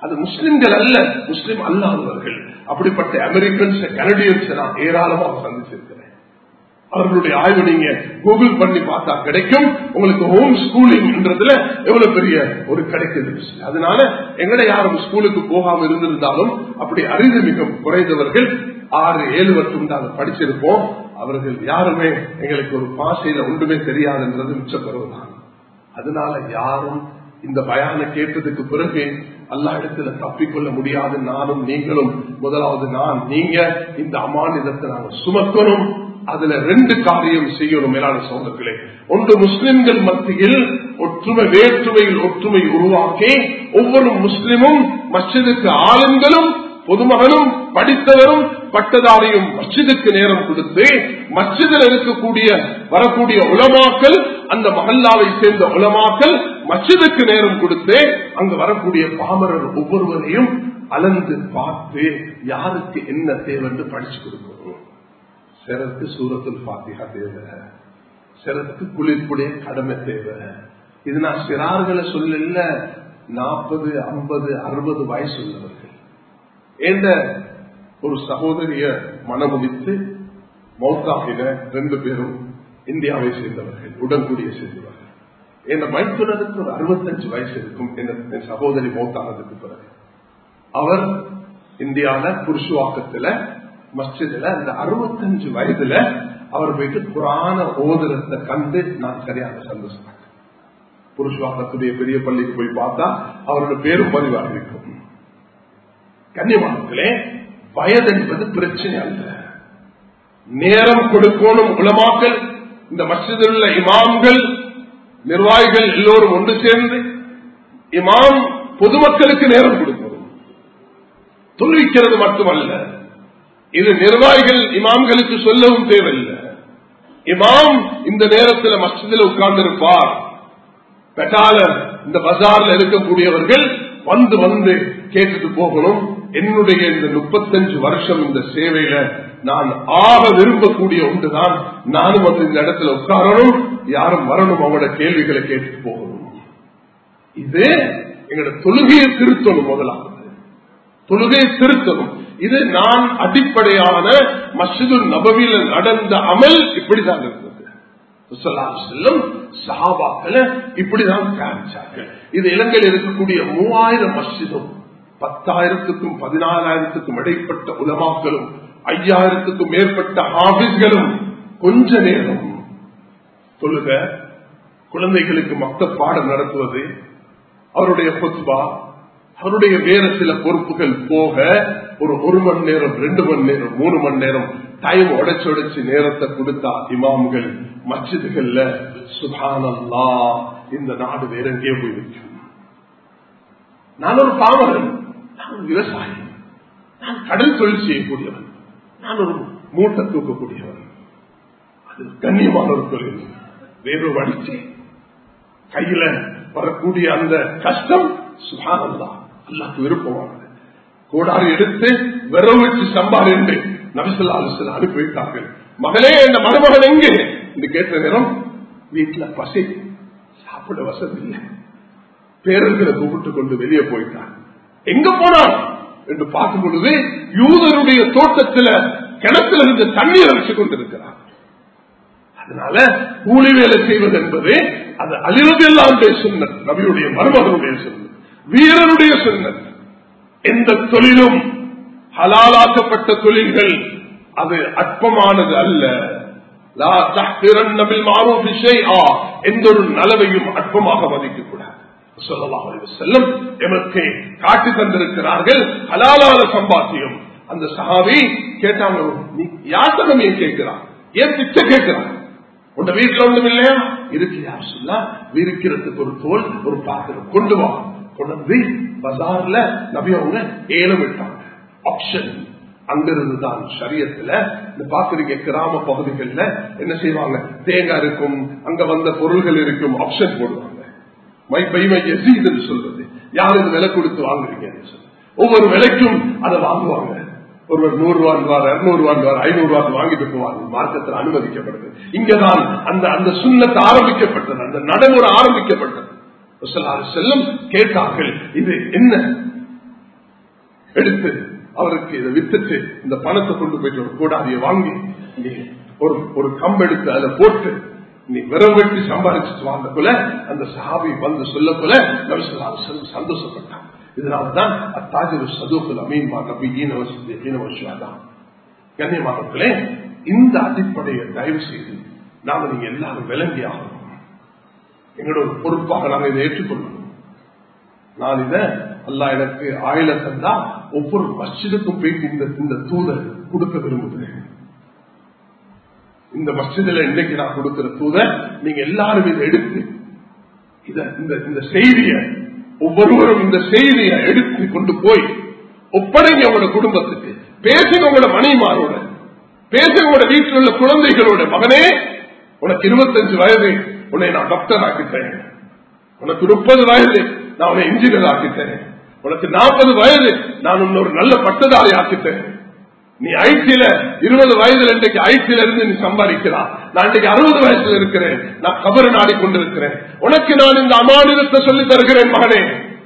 அது முஸ்லிம்கள் அல்ல முஸ்லிம் அல்லாதவர்கள் அப்படிப்பட்ட அமெரிக்கன்ஸ் கனடியன்ஸ் நான் ஏராளமாக சந்திச்சிருக்கிறேன் அவர்களுடைய ஆய்வு நீங்க கூகுள் பண்ணி பார்த்தா கிடைக்கும் உங்களுக்கு ஹோம் ஸ்கூலிங்ன்றதுல எவ்வளவு பெரிய ஒரு கிடைக்குது அதனால எங்கட யாரும் ஸ்கூலுக்கு போகாம இருந்திருந்தாலும் அப்படி அறிவு மிக குறைந்தவர்கள் ஆறு ஏழு வருஷம் தான் படிச்சிருப்போம் அவர்கள் யாருமே எங்களுக்கு ஒரு பாசையில ஒன்றுமே தெரியாதுன்றது மிச்சப்படுவதுதான் அதனால யாரும் இந்த பயான கேட்டதுக்கு பிறகு அல்லா இடத்துல தப்பிக்கொள்ள முடியாது நானும் நீங்களும் முதலாவது நான் நீங்க இந்த அமானிதத்தை நாங்கள் சுமக்கணும் அதுல ரெண்டு காரியம் செய்யணும் மேலான சோதர்களே ஒன்று முஸ்லிம்கள் மத்தியில் ஒற்றுமை வேற்றுமையில் ஒற்றுமை உருவாக்கி ஒவ்வொரு முஸ்லிமும் மஸ்ஜிதுக்கு ஆளுங்களும் பொதுமகனும் படித்தவரும் பட்டதாரியும் மஸ்ஜிதுக்கு நேரம் கொடுத்து மஸ்ஜிதில் இருக்கக்கூடிய வரக்கூடிய உலமாக்கள் அந்த மஹல்லாவை சேர்ந்த உலமாக்கள் மஸ்ஜிதுக்கு நேரம் கொடுத்து அங்கு வரக்கூடிய பாமரர் ஒவ்வொருவரையும் அளந்து பார்த்து யாருக்கு என்ன தேவை என்று படிச்சு கொடுக்கணும் சிலருக்கு சூரத்தில் பாத்தியா தேவை சிலருக்கு குளிர்புடைய கடமை தேவை இது நான் சிறார்களை சொல்லல நாற்பது ஐம்பது அறுபது வயசு உள்ளவர்கள் என்ற ஒரு சகோதரிய மனமுடித்து மௌத்தாகின ரெண்டு பேரும் இந்தியாவை சேர்ந்தவர்கள் உடன்கூடிய சேர்ந்தவர்கள் என் மைத்துனருக்கு ஒரு அறுபத்தஞ்சு வயசு இருக்கும் என் சகோதரி மௌத்தானதுக்கு பிறகு அவர் இந்தியால புருஷுவாக்கத்துல மஸ்ஜிதுல அந்த அறுபத்தஞ்சு வயதுல அவர் போயிட்டு புராண ஓதுரத்தை கண்டு நான் சரியாக சந்தோஷப்பட்டேன் புருஷுவாக்கத்துடைய பெரிய பள்ளிக்கு போய் பார்த்தா அவரோட பேரும் பதிவாக இருக்கும் கன்னியமானத்திலே வயது என்பது பிரச்சனை அல்ல நேரம் கொடுக்கணும் உலமாக்கல் இந்த மசிதில் உள்ள இமாம்கள் நிர்வாகிகள் எல்லோரும் ஒன்று சேர்ந்து இமாம் பொதுமக்களுக்கு நேரம் கொடுக்கணும் தொழில்கிறது மட்டுமல்ல இது நிர்வாகிகள் இமாம்களுக்கு சொல்லவும் தேவையில்லை இமாம் இந்த நேரத்தில் மஸ்ஜிதில் உட்கார்ந்திருப்பார் பெட்டால இந்த பஜார்ல இருக்கக்கூடியவர்கள் வந்து வந்து கேட்டுட்டு போகணும் என்னுடைய இந்த முப்பத்தஞ்சு வருஷம் இந்த சேவையில நான் ஆக விரும்பக்கூடிய ஒன்றுதான் நானும் வந்து இந்த இடத்துல உட்காரணும் யாரும் வரணும் அவங்களோட கேள்விகளை கேட்டுட்டு போகணும் இது எங்களோட தொழுகையை திருத்தணும் முதலாவது தொழுகையை திருத்தணும் இது நான் அடிப்படையான மசிது நபவியில் நடந்த அமல் இப்படிதான் இருந்தது செல்லும் சஹாபாக்களை இப்படிதான் காமிச்சார்கள் இது இலங்கையில் இருக்கக்கூடிய மூவாயிரம் மஸ்ஜிதும் பத்தாயிரத்துக்கும் பதினாலாயிரத்துக்கும் இடைப்பட்ட உலமாக்களும் ஐயாயிரத்துக்கும் மேற்பட்ட ஆபீஸ்களும் கொஞ்ச நேரம் சொல்லுக குழந்தைகளுக்கு மொத்த பாடம் நடத்துவது அவருடைய பொத்பா அவருடைய வேற சில பொறுப்புகள் போக ஒரு ஒரு மணி நேரம் ரெண்டு மணி நேரம் மூணு மணி நேரம் டைம் உடைச்சு உடைச்சு நேரத்தை கொடுத்தா இமாம்கள் மச்சிதுகள்ல சுகானல்லா இந்த நாடு வேற எங்கேயோ போய் வைக்கும் நான் ஒரு பாமரன் நான் ஒரு விவசாயி நான் கடல் தொழில் செய்யக்கூடியவன் நான் ஒரு மூட்டை தூக்கக்கூடியவன் அது கண்ணியமான ஒரு தொழில் வேறு வடிச்சு கையில வரக்கூடிய அந்த கஷ்டம் சுகானந்தா அல்லாக்கு விருப்பமானது கோடாரி எடுத்து விரவு வச்சு சம்பார் என்று நபிசல்லா அலிசல் அனுப்பி வைத்தார்கள் மகளே இந்த மருமகன் எங்கே என்று கேட்ட நேரம் வீட்டுல பசி சாப்பிட வசதி இல்லை பேரர்களை கூப்பிட்டு கொண்டு வெளியே போயிட்டான் எங்க போனான் என்று பார்க்கும் பொழுது யூதருடைய தோட்டத்துல கிணத்துல இருந்து தண்ணீர் அடிச்சு கொண்டிருக்கிறார் அதனால கூலி வேலை செய்வது என்பது அது அழிவதெல்லாம் சொன்னது நபியுடைய மருமகனுடைய சொன்னது வீரனுடைய சொன்னது எந்த தொழிலும் ஹலாலாக்கப்பட்ட தொழில்கள் அது அற்பமானது அல்ல எந்த ஒரு நலவையும் அற்பமாக மதிக்க கூடாது செல்லும் எமக்கு காட்டி தந்திருக்கிறார்கள் ஹலாலான சம்பாத்தியம் அந்த சகாவி கேட்டாங்க நீ யாசகம் ஏன் கேட்கிறான் ஏன் பிச்சை கேட்கிறான் உங்க வீட்டுல ஒன்றும் இல்லையா இருக்கு யார் சொல்லா இருக்கிறதுக்கு ஒரு தோல் ஒரு பாத்திரம் கொண்டு வா கொண்டு வந்து பஜார்ல நபி அவங்க ஏலம் விட்டாங்க ஆப்ஷன் அங்கிருந்து தான் சரியத்துல இந்த பாக்குறீங்க கிராம பகுதிகளில் என்ன செய்வாங்க தேங்காய் இருக்கும் அங்க வந்த பொருள்கள் இருக்கும் ஆப்ஷன் போடுவாங்க மை பைமை எசீதுன்னு சொல்றது யார் இது விலை கொடுத்து வாங்குறீங்க ஒவ்வொரு விலைக்கும் அதை வாங்குவாங்க ஒருவர் நூறு ரூபாய் இருநூறு ரூபாய் ஐநூறு ரூபாய் வாங்கிட்டு போவாங்க மார்க்கத்தில் அனுமதிக்கப்படுது இங்கதான் அந்த அந்த சுண்ணத்தை ஆரம்பிக்கப்பட்டது அந்த நடைமுறை ஆரம்பிக்கப்பட்டது செல்லும் கேட்டார்கள் இது என்ன எடுத்து அவருக்கு இதை வித்துட்டு இந்த பணத்தை கொண்டு போயிட்டு ஒரு கூடாதியை வாங்கி நீ ஒரு ஒரு கம்பு எடுத்து அதை போட்டு நீ விரம் வெட்டி சம்பாதிச்சுட்டு வாங்க போல அந்த சஹாபி வந்து சொல்ல போல நபிசுல்லாசலம் சந்தோஷப்பட்டான் இதனால்தான் அத்தாஜர் சதுகுல் அமீன்மா நபி ஈனவசியாதான் கண்ணியமானவர்களே இந்த அடிப்படையை தயவு செய்து நாம நீங்க எல்லாரும் விளங்கி ஆகணும் எங்களோட ஒரு பொறுப்பாக நாங்கள் இதை ஏற்றுக்கொள்ளணும் நான் இதை அல்லா எனக்கு ஆயில தந்தா ஒவ்வொரு மஸ்ஜிதுக்கும் போயிட்டு இந்த இந்த தூதர் கொடுக்க விரும்புகிறேன் இந்த மஸ்ஜிதில் இன்னைக்கு நான் கொடுக்கிற தூதர் நீங்க எல்லாரும் இதை எடுத்து இத இந்த இந்த செய்திய ஒவ்வொருவரும் இந்த செய்தியை எடுத்து கொண்டு போய் ஒப்படைங்க உங்களோட குடும்பத்துக்கு பேசுங்க உங்களோட மனைமாரோட பேசுங்க உங்களோட வீட்டில் உள்ள குழந்தைகளோட மகனே உனக்கு இருபத்தஞ்சு வயது உன்னை நான் டாக்டர் ஆக்கிட்டேன் உனக்கு முப்பது வயது நான் உன்னை இன்ஜினியர் ஆக்கிட்டேன் உனக்கு நாற்பது வயது நான் உன்னை ஒரு நல்ல பட்டதாரி ஆக்கிட்டேன் நீ ஐடியில இருபது வயதுல இன்றைக்கு ஐடியில இருந்து நீ சம்பாதிக்கலாம் நான் இன்றைக்கு அறுபது வயசுல இருக்கிறேன் நான் கபரு நாடி கொண்டிருக்கிறேன் உனக்கு நான் இந்த அமானிதத்தை சொல்லி தருகிறேன் மகனே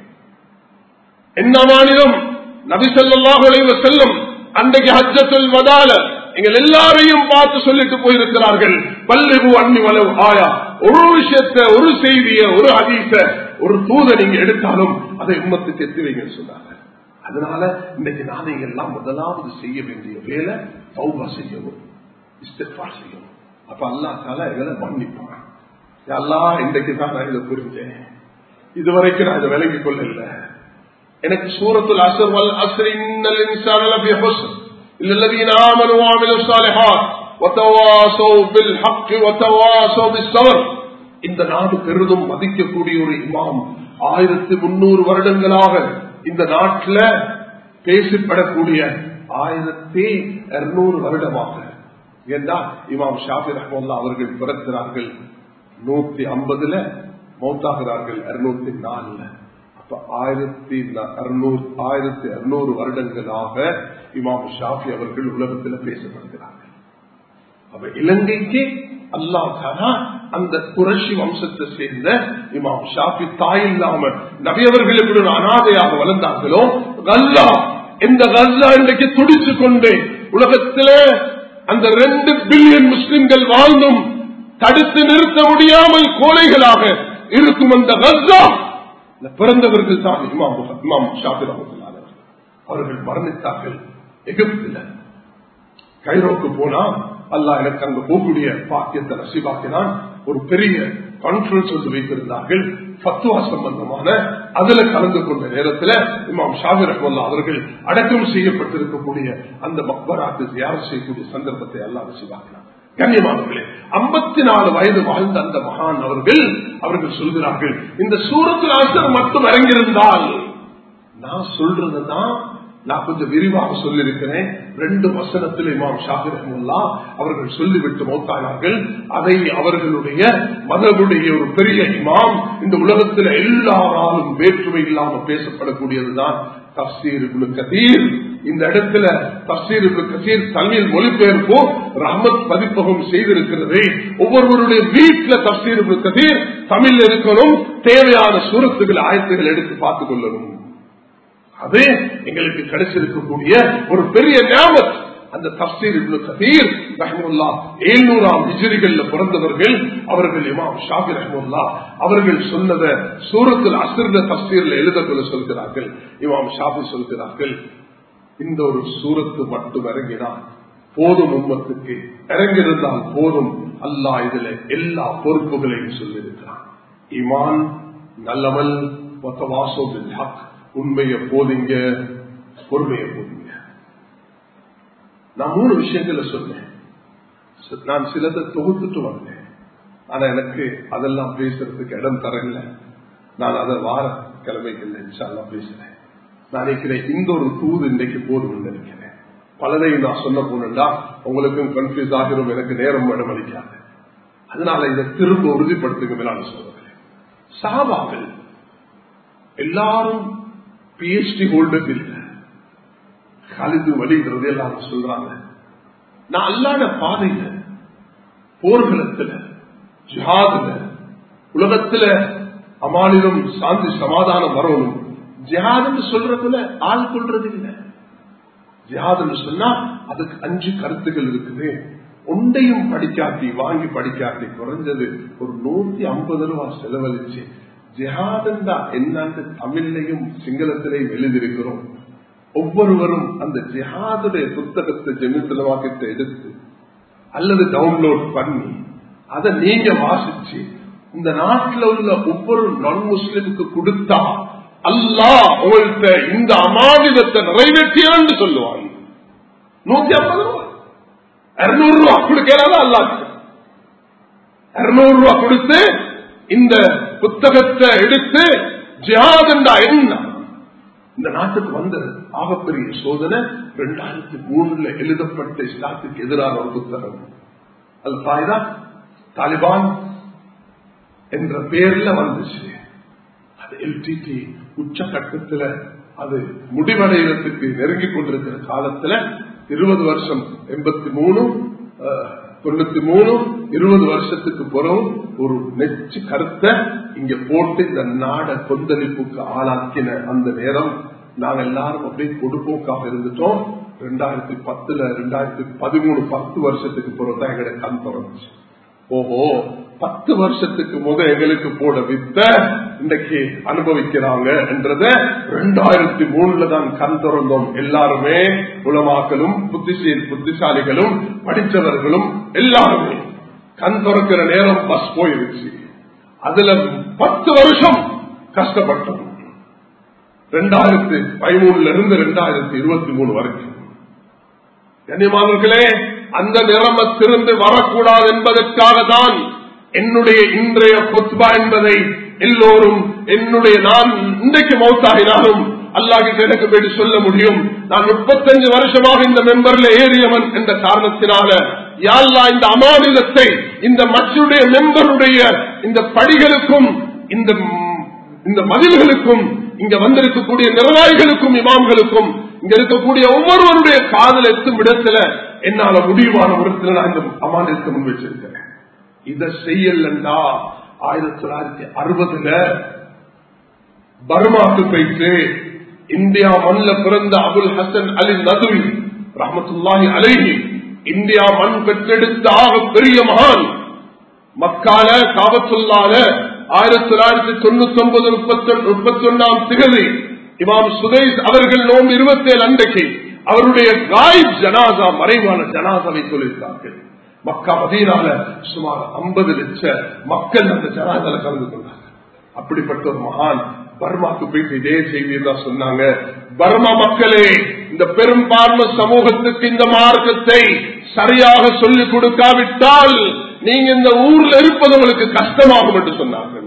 என்ன அமானிதம் நபிசல்லாஹுலைவ செல்லும் அன்றைக்கு ஹஜ்ஜத்துல் வதால எங்கள் எல்லாரையும் பார்த்து சொல்லிட்டு போயிருக்கிறார்கள் பல்லுகு அன்னி வலவு ஆயா ஒரு விஷயத்த ஒரு செய்திய ஒரு அதீச ஒரு தூத நீங்க எடுத்தாலும் அதை உம்மத்துக்கு எத்தி வைங்க சொன்னாங்க அதனால இன்னைக்கு நாளைங்க எல்லாம் முதலாவது செய்ய வேண்டிய வேலை தௌபா செய்யணும் இஸ்திஃபா செய்யணும் அப்ப அல்லா தால எங்களை மன்னிப்பான் எல்லாம் இன்றைக்கு தான் நான் இதை புரிஞ்சேன் இதுவரைக்கும் நான் இதை விலகிக் கொள்ளல எனக்கு சூரத்தில் அசர் வல் அசர் இன்னல் இன்சான லபி ஹுஸ்ன் للذين آمنوا وعملوا الصالحات وتواصوا بالحق وتواصوا بالصبر இந்த நாடு பெரிதும் மதிக்கக்கூடிய ஒரு இமாம் ஆயிரத்தி முன்னூறு வருடங்களாக இந்த நாட்டில் பேசப்படக்கூடிய ஆயிரத்தி இருநூறு வருடமாக ஏன்னா இமாம் ஷாபி ரஹ்மல்லா அவர்கள் பிறக்கிறார்கள் நூத்தி ஐம்பதுல மௌத்தாகிறார்கள் இருநூத்தி நாலுல அப்ப ஆயிரத்தி அறுநூறு ஆயிரத்தி அறுநூறு வருடங்களாக இமாம் ஷாஃபி அவர்கள் உலகத்தில் பேசப்படுகிறார்கள் அப்ப இலங்கைக்கு அல்லா தானா அந்த குரஷி வம்சத்தை சேர்ந்த இமாம் ஷாஃபி தாய் இல்லாம நபியவர்கள் எப்படி ஒரு அனாதையாக வளர்ந்தார்களோ கல்லா இந்த கல்லா இன்றைக்கு துடிச்சு கொண்டு உலகத்தில அந்த ரெண்டு பில்லியன் முஸ்லிம்கள் வாழ்ந்தும் தடுத்து நிறுத்த முடியாமல் கோலைகளாக இருக்கும் அந்த கல்லா பிறந்தவர்கள் தான் இமாம் இமாம் ஷாஃபி ரஹமத்துல்லாஹி அவர்கள் மரணித்தார்கள் எகிப்தில் கைரோக்கு போனா அல்லாஹ் எனக்கு அங்க போகக்கூடிய பாக்கியத்தை நசிபாக்கினான் ஒரு பெரிய கான்பரன்ஸ் ஒன்று வைத்திருந்தார்கள் பத்துவா சம்பந்தமான அதுல கலந்து கொண்ட நேரத்தில் இமாம் ஷாபி ரஹ்மல்லா அவர்கள் அடக்கம் செய்யப்பட்டிருக்கக்கூடிய அந்த மக்பராக்கு தியாரம் செய்யக்கூடிய சந்தர்ப்பத்தை எல்லாம் நசிபாக்கினான் கண்ணியமானவர்களே ஐம்பத்தி நாலு வயது வாழ்ந்த அந்த மகான் அவர்கள் அவர்கள் சொல்கிறார்கள் இந்த சூரத்தில் அசர் மட்டும் இறங்கியிருந்தால் நான் சொல்றதுதான் நான் கொஞ்சம் விரிவாக சொல்லியிருக்கிறேன் ரெண்டு வசனத்தில் இமாம் ஷாஹிர் அஹமுல்லா அவர்கள் சொல்லிவிட்டு மௌத்தானார்கள் அதை அவர்களுடைய மதவுடைய ஒரு பெரிய இமாம் இந்த உலகத்தில் எல்லாராலும் வேற்றுமை இல்லாம பேசப்படக்கூடியதுதான் தப்சீர் கதீர் இந்த இடத்துல தப்சீர் கசீர் தமிழ் மொழிபெயர்ப்போ ரஹமத் பதிப்பகம் செய்திருக்கிறது ஒவ்வொருவருடைய வீட்டில் தப்சீர் கதீர் தமிழ் இருக்கணும் தேவையான சூரத்துகள் ஆயத்துகள் எடுத்து பார்த்துக் கொள்ளணும் அது எங்களுக்கு கிடைச்சிருக்கக்கூடிய ஒரு பெரிய ஞாபகம் அந்த தப்சீர் இப்னு கபீர் ரஹமுல்லா ஏழ்நூறாம் ஹிஜரிகள்ல பிறந்தவர்கள் அவர்கள் இமாம் ஷாபி ரஹமுல்லா அவர்கள் சொன்னத சூரத்தில் அசிர்ல தப்சீர்ல எழுதக்குள்ள சொல்கிறார்கள் இமாம் ஷாபி சொல்கிறார்கள் இந்த ஒரு சூரத்து மட்டும் இறங்கினால் போதும் உம்மத்துக்கு இறங்கியிருந்தால் போதும் அல்லாஹ் இதுல எல்லா பொறுப்புகளையும் சொல்லியிருக்கிறான் இமான் நல்லவன் வாசோபில் ஹக் உண்மையை போதிங்க பொறுமையை போதிங்க நான் மூணு விஷயங்கள சொன்னேன் நான் சிலதை தொகுத்துட்டு வந்தேன் ஆனா எனக்கு அதெல்லாம் பேசுறதுக்கு இடம் தரல நான் அதை வார கிழமைகள் இன்ஷால்லாம் பேசுறேன் நான் நினைக்கிறேன் இந்த ஒரு தூது இன்றைக்கு போதும் நினைக்கிறேன் பலதையும் நான் சொல்ல போனா உங்களுக்கும் கன்ஃபியூஸ் ஆகிரும் எனக்கு நேரம் இடம் அளிக்காது அதனால இதை திரும்ப உறுதிப்படுத்துங்க மேலான சொல்றேன் சாபாக்கள் எல்லாரும் பிஹெச்டி ஹோல்டர்ஸ் இல்ல கலிது வழிங்கிறது எல்லாம் சொல்றாங்க நான் அல்லாத பாதையில போர்களத்துல ஜிஹாதுல உலகத்துல அமானிடம் சாந்தி சமாதானம் வரணும் ஜிஹாதுன்னு சொல்றதுல ஆள் கொள்றது இல்லை ஜிஹாதுன்னு சொன்னா அதுக்கு அஞ்சு கருத்துக்கள் இருக்குது ஒன்றையும் படிக்காட்டி வாங்கி படிக்காட்டி குறைஞ்சது ஒரு நூத்தி ஐம்பது ரூபாய் செலவழிச்சு ஜிஹாதண்டா என்னன்னு தமிழ்லையும் சிங்களத்திலையும் எழுதியிருக்கிறோம் ஒவ்வொருவரும் அந்த ஜிஹாதுடைய புத்தகத்தை ஜெமித்தலவாக்கத்தை எடுத்து அல்லது டவுன்லோட் பண்ணி அதை நீங்க வாசிச்சு இந்த நாட்டில் உள்ள ஒவ்வொரு நான் முஸ்லிமுக்கு கொடுத்தா அல்லாஹ் உங்கள்கிட்ட இந்த அமானிதத்தை நிறைவேற்றியான்னு சொல்லுவாங்க நூத்தி ஐம்பது ரூபாய் இருநூறு ரூபா கொடுக்கிறாங்க அல்லாக்கு இருநூறு ரூபா கொடுத்து இந்த புத்தகத்தை எடுத்து ஜிஹாதண்டா என்ன இந்த நாட்டுக்கு வந்தது ஆகப்பெரிய சோதனை இரண்டாயிரத்தி மூணுல எழுதப்பட்ட இஸ்லாத்துக்கு எதிரான ஒரு புத்தகம் அது தாய்தா தாலிபான் என்ற பேர்ல வந்துச்சு அது எல்டிடி உச்சகட்டத்துல அது முடிவடைகிறதுக்கு நெருங்கி கொண்டிருக்கிற காலத்துல இருபது வருஷம் எண்பத்தி மூணு தொண்ணூத்தி மூணு இருபது வருஷத்துக்கு பிறகு ஒரு நெச்சு கருத்தை இங்க போட்டு இந்த நாட கொந்தளிப்புக்கு ஆளாக்கின அந்த நேரம் நாங்க எல்லாரும் அப்படியே பொடுப்போக்காக இருந்துட்டோம் ரெண்டாயிரத்தி பத்துல ரெண்டாயிரத்தி பதிமூணு பத்து வருஷத்துக்கு பிறகுதான் எங்களை கண் திறந்துச்சு ஓஹோ பத்து வருஷத்துக்கு முத எங்களுக்கு போட வித்த இன்னைக்கு அனுபவிக்கிறாங்க என்றத ரெண்டாயிரத்தி மூணுல தான் கண் திறந்தோம் எல்லாருமே உலமாக்களும் புத்திசீல் புத்திசாலிகளும் படித்தவர்களும் எல்லாருமே கண் திறக்கிற நேரம் பஸ் போயிருச்சு அதுல பத்து வருஷம் கஷ்டப்பட்டோம் ரெண்டாயிரத்தி பதிமூணுல இருந்து ரெண்டாயிரத்தி இருபத்தி மூணு வரைக்கும் கண்ணியமானவர்களே அந்த நிறமத்திலிருந்து வரக்கூடாது என்பதற்காக தான் என்னுடைய இன்றைய பொத்பா என்பதை எல்லோரும் என்னுடைய நான் இன்றைக்கு மௌத்தாகினாலும் அல்லாஹிட்டு எனக்கு போய் சொல்ல முடியும் நான் முப்பத்தஞ்சு வருஷமாக இந்த மெம்பர்ல ஏறியவன் என்ற காரணத்தினால யாழ்லா இந்த அமானிதத்தை இந்த மற்றடைய மெம்பருடைய இந்த படிகளுக்கும் இந்த இந்த மதில்களுக்கும் இங்க வந்திருக்கக்கூடிய நிர்வாகிகளுக்கும் இமாம்களுக்கும் இங்க இருக்கக்கூடிய ஒவ்வொருவருடைய காதல் எத்தும் இடத்துல என்னால முடிவான இடத்துல நான் இந்த அமானிதத்தை முன் வச்சிருக்கிறேன் இதை செய்யலண்டா ஆயிரத்தி தொள்ளாயிரத்தி அறுபதுல பர்மாக்கு போயிட்டு இந்தியா மண்ல பிறந்த அபுல் ஹசன் அலி நதுவி ரஹமத்துல்லாஹி அலைஹி இந்தியா மண் பெற்றெடுத்த ஆக பெரிய மகான் மக்கால காபத்துள்ளால ஆயிரத்தி தொள்ளாயிரத்தி தொண்ணூத்தி ஒன்பது முப்பத்தி ஒன்னாம் திகதி இமாம் சுதேஷ் அவர்கள் நோம்பு இருபத்தி ஏழு அன்றைக்கு அவருடைய காயிப் ஜனாசா மறைவான ஜனாசாவை சொல்லியிருக்கார்கள் மக்கா மதியனால சுமார் ஐம்பது லட்சம் மக்கள் அந்த ஜனாதால கலந்து கொண்டாங்க அப்படிப்பட்ட ஒரு மகான் பர்மாக்கு போயிட்டு இதே செய்தி தான் சொன்னாங்க பர்மா மக்களே இந்த பெரும்பான்மை சமூகத்துக்கு இந்த மார்க்கத்தை சரியாக சொல்லிக் கொடுக்காவிட்டால் நீங்க இந்த ஊர்ல இருப்பது உங்களுக்கு கஷ்டமாகும் என்று சொன்னார்கள்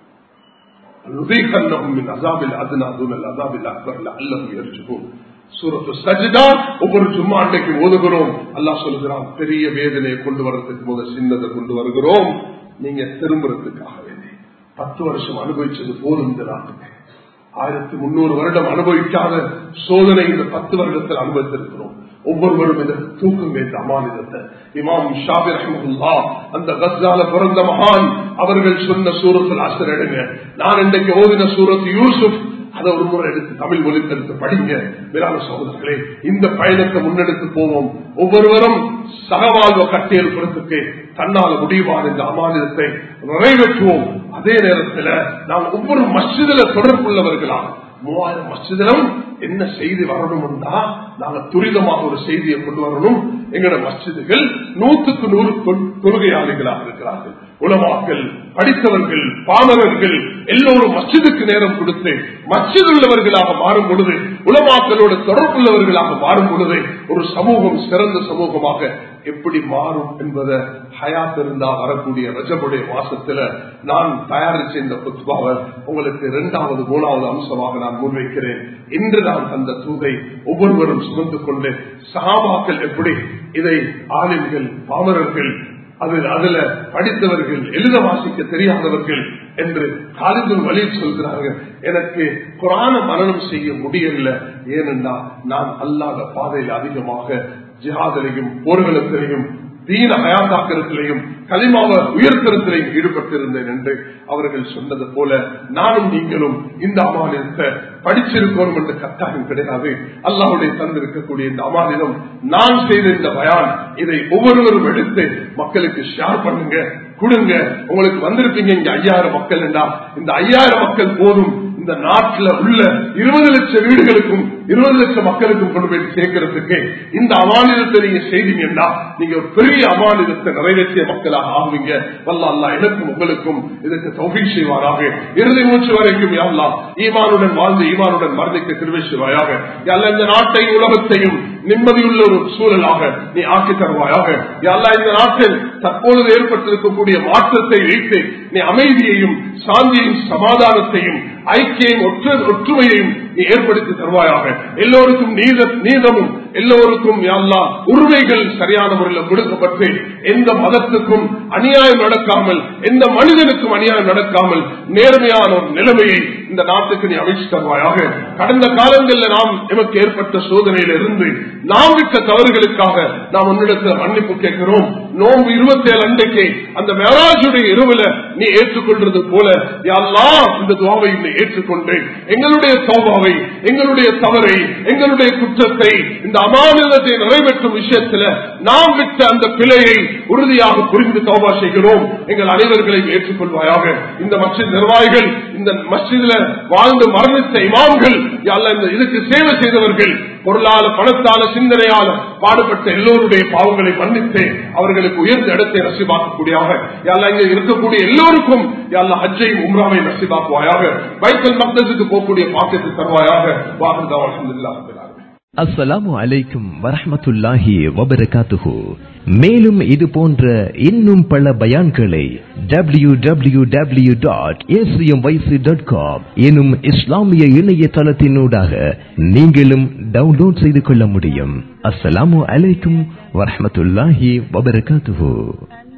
ஒவ்வொரு சும்மா அன்றைக்கு ஓதுகிறோம் அல்லா சொல்லுகிறான் பெரிய வேதனையை கொண்டு வர்றதுக்கு முதல் சின்னதை கொண்டு வருகிறோம் நீங்க திரும்புறதுக்காக வேண்டி பத்து வருஷம் அனுபவிச்சது போதும் இந்த நாட்டுக்கு ஆயிரத்தி முன்னூறு வருடம் அனுபவிக்காத சோதனை இந்த பத்து வருடத்தில் அனுபவித்திருக்கிறோம் ஒவ்வொருவரும் இதை தூக்கும் இந்த அமானிதத்தை இமாம் ஷாபி ரஹமுல்லா அந்த கஸ்ஸால பிறந்த மகான் அவர்கள் சொன்ன சூரத்தில் அசர் எடுங்க நான் இன்றைக்கு ஓதின சூரத் யூசுப் அதை ஒரு முறை எடுத்து தமிழ் மொழிபெயர்த்து படிங்க விராம சகோதரர்களே இந்த பயணத்தை முன்னெடுத்து போவோம் ஒவ்வொருவரும் சகவாழ்வ கட்டியெழுப்புறதுக்கு தன்னால முடிவான இந்த அமானிதத்தை நிறைவேற்றுவோம் அதே நேரத்தில் நாம் ஒவ்வொரு மஸ்ஜிதில தொடர்புள்ளவர்களாக மூவாயிரம் மஸ்ஜிதிலும் என்ன செய்தி வரணும்னா நாங்க துரிதமாக ஒரு செய்தியை கொண்டு வரணும் எங்களோட மஸ்ஜிதுகள் நூற்றுக்கு நூறு கொள்கையாளிகளாக இருக்கிறார்கள் உலமாக்கள் படித்தவர்கள் பாமரர்கள் எல்லோரும் மஸ்ஜிதுக்கு நேரம் கொடுத்து மஸ்ஜித் உள்ளவர்களாக மாறும் பொழுது உலமாக்களோட தொடர்புள்ளவர்களாக மாறும் பொழுது ஒரு சமூகம் சிறந்த சமூகமாக எப்படி மாறும் என்பதை ஹயாத் இருந்தா வரக்கூடிய ரஜபுடைய மாசத்துல நான் தயாரிச்ச இந்த புத்பாவை உங்களுக்கு இரண்டாவது மூணாவது அம்சமாக நான் முன்வைக்கிறேன் இன்று நான் அந்த தூதை ஒவ்வொருவரும் சுமந்து கொண்டு சகாபாக்கள் எப்படி இதை ஆலிம்கள் பாமரர்கள் அதில் அதுல படித்தவர்கள் எழுத வாசிக்க தெரியாதவர்கள் என்று காலிதும் வழி சொல்கிறாங்க எனக்கு குரான மரணம் செய்ய முடியல ஏனென்றா நான் அல்லாத பாதையில் அதிகமாக ஜிஹாதிலையும் போர்களுக்கிலையும் தீன அயாத்தாக்கிறத்திலையும் களிமாவ உயர்த்தரத்திலையும் ஈடுபட்டிருந்தேன் என்று அவர்கள் சொன்னது போல நானும் நீங்களும் இந்த அமானியத்தை படிச்சிருக்கணும் என்று கட்டாயம் கிடையாது அல்லாவுடைய தந்திருக்கக்கூடிய இந்த அமானிதம் நான் செய்த இந்த பயான் இதை ஒவ்வொருவரும் எடுத்து மக்களுக்கு ஷேர் பண்ணுங்க கொடுங்க உங்களுக்கு வந்திருப்பீங்க இங்க ஐயாயிரம் மக்கள் என்றா இந்த ஐயாயிரம் மக்கள் போதும் இந்த நாட்டில் உள்ள இருபது லட்சம் வீடுகளுக்கும் இருபது லட்சம் மக்களுக்கும் கொண்டு போய் சேர்க்கிறதுக்கு இந்த அமானிதத்தை நீங்க செய்தீங்கன்னா நீங்க ஒரு பெரிய அமானிதத்தை நிறைவேற்றிய மக்களாக ஆகுவீங்க வல்ல அல்லா எனக்கும் உங்களுக்கும் இதற்கு தௌஃபீ செய்வாராக இறுதி மூச்சு வரைக்கும் யாழ்லா ஈமானுடன் வாழ்ந்து ஈமானுடன் மரணிக்க திருவை செய்வாயாக யாழ்லா இந்த நாட்டையும் உலகத்தையும் நிம்மதியுள்ள ஒரு சூழலாக நீ ஆக்கி தருவாயாக யாழ்லா இந்த நாட்டில் தற்பொழுது ஏற்பட்டிருக்கக்கூடிய மாற்றத்தை வைத்து நீ அமைதியையும் சாந்தியையும் சமாதானத்தையும் ஐக்கியம் ஒற்றுமையையும் நீ ஏற்படுத்தி தருவாயாக எல்லோருக்கும் நீத நீதமும் எல்லோருக்கும் யாழ்லா உரிமைகள் சரியான முறையில் கொடுக்கப்பட்டு எந்த மதத்துக்கும் அநியாயம் நடக்காமல் எந்த மனிதனுக்கும் அநியாயம் நடக்காமல் நேர்மையான ஒரு நிலைமையை இந்த நாட்டுக்கு நீ அமைச்சு தருவாயாக கடந்த காலங்களில் நாம் எமக்கு ஏற்பட்ட சோதனையில இருந்து நாம் விட்ட தவறுகளுக்காக நாம் உன்னிடத்தில் மன்னிப்பு கேட்கிறோம் நோம்பு இருபத்தி ஏழு அன்றைக்கு அந்த மேராஜுடைய இரவுல நீ ஏற்றுக்கொள்றது போல யாரெல்லாம் இந்த துவாவை நீ ஏற்றுக்கொண்டு எங்களுடைய சோபாவை எங்களுடைய தவறை எங்களுடைய குற்றத்தை இந்த அமானிதத்தை நிறைவேற்றும் விஷயத்துல நாம் விட்ட அந்த பிழையை உறுதியாக புரிந்து தௌபா செய்கிறோம் எங்கள் அனைவர்களையும் ஏற்றுக்கொள்வாயாக இந்த மஸ்ஜித் நிர்வாகிகள் இந்த மஸ்ஜித்ல வாழ்ந்து மரணித்த இமாம்கள் யாழ்லா இந்த இதுக்கு சேவை செய்தவர்கள் பொருளால பணத்தால சிந்தனையால பாடுபட்ட எல்லோருடைய பாவங்களை மன்னித்து அவர்களுக்கு உயர்ந்த இடத்தை நசிபாக்கக்கூடியதாக யாழ்லா இங்க இருக்கக்கூடிய எல்லோருக்கும் யாழ்லா ஹஜ்ஜையும் உம்ராவையும் நசிபாக்குவாயாக பைத்தல் மக்தத்துக்கு போகக்கூடிய பாக்கியத்தை தருவாயாக வாகந்தா அலமதுல்லாஹ் அஸ்ஸலாமு அலைக்கும் வரஹமத்துல்லாஹி வபரகாத்துஹு மேலும் இது போன்ற இன்னும் பல பயான்களை W W W dot dot com எனும் இஸ்லாமிய இணையதளத்தினூடாக நீங்களும் டவுன்லோட் செய்து கொள்ள முடியும் அஸ்ஸலாமு அலைக்கும் வரஹமத்துல்லாஹி வபரகாத்துஹு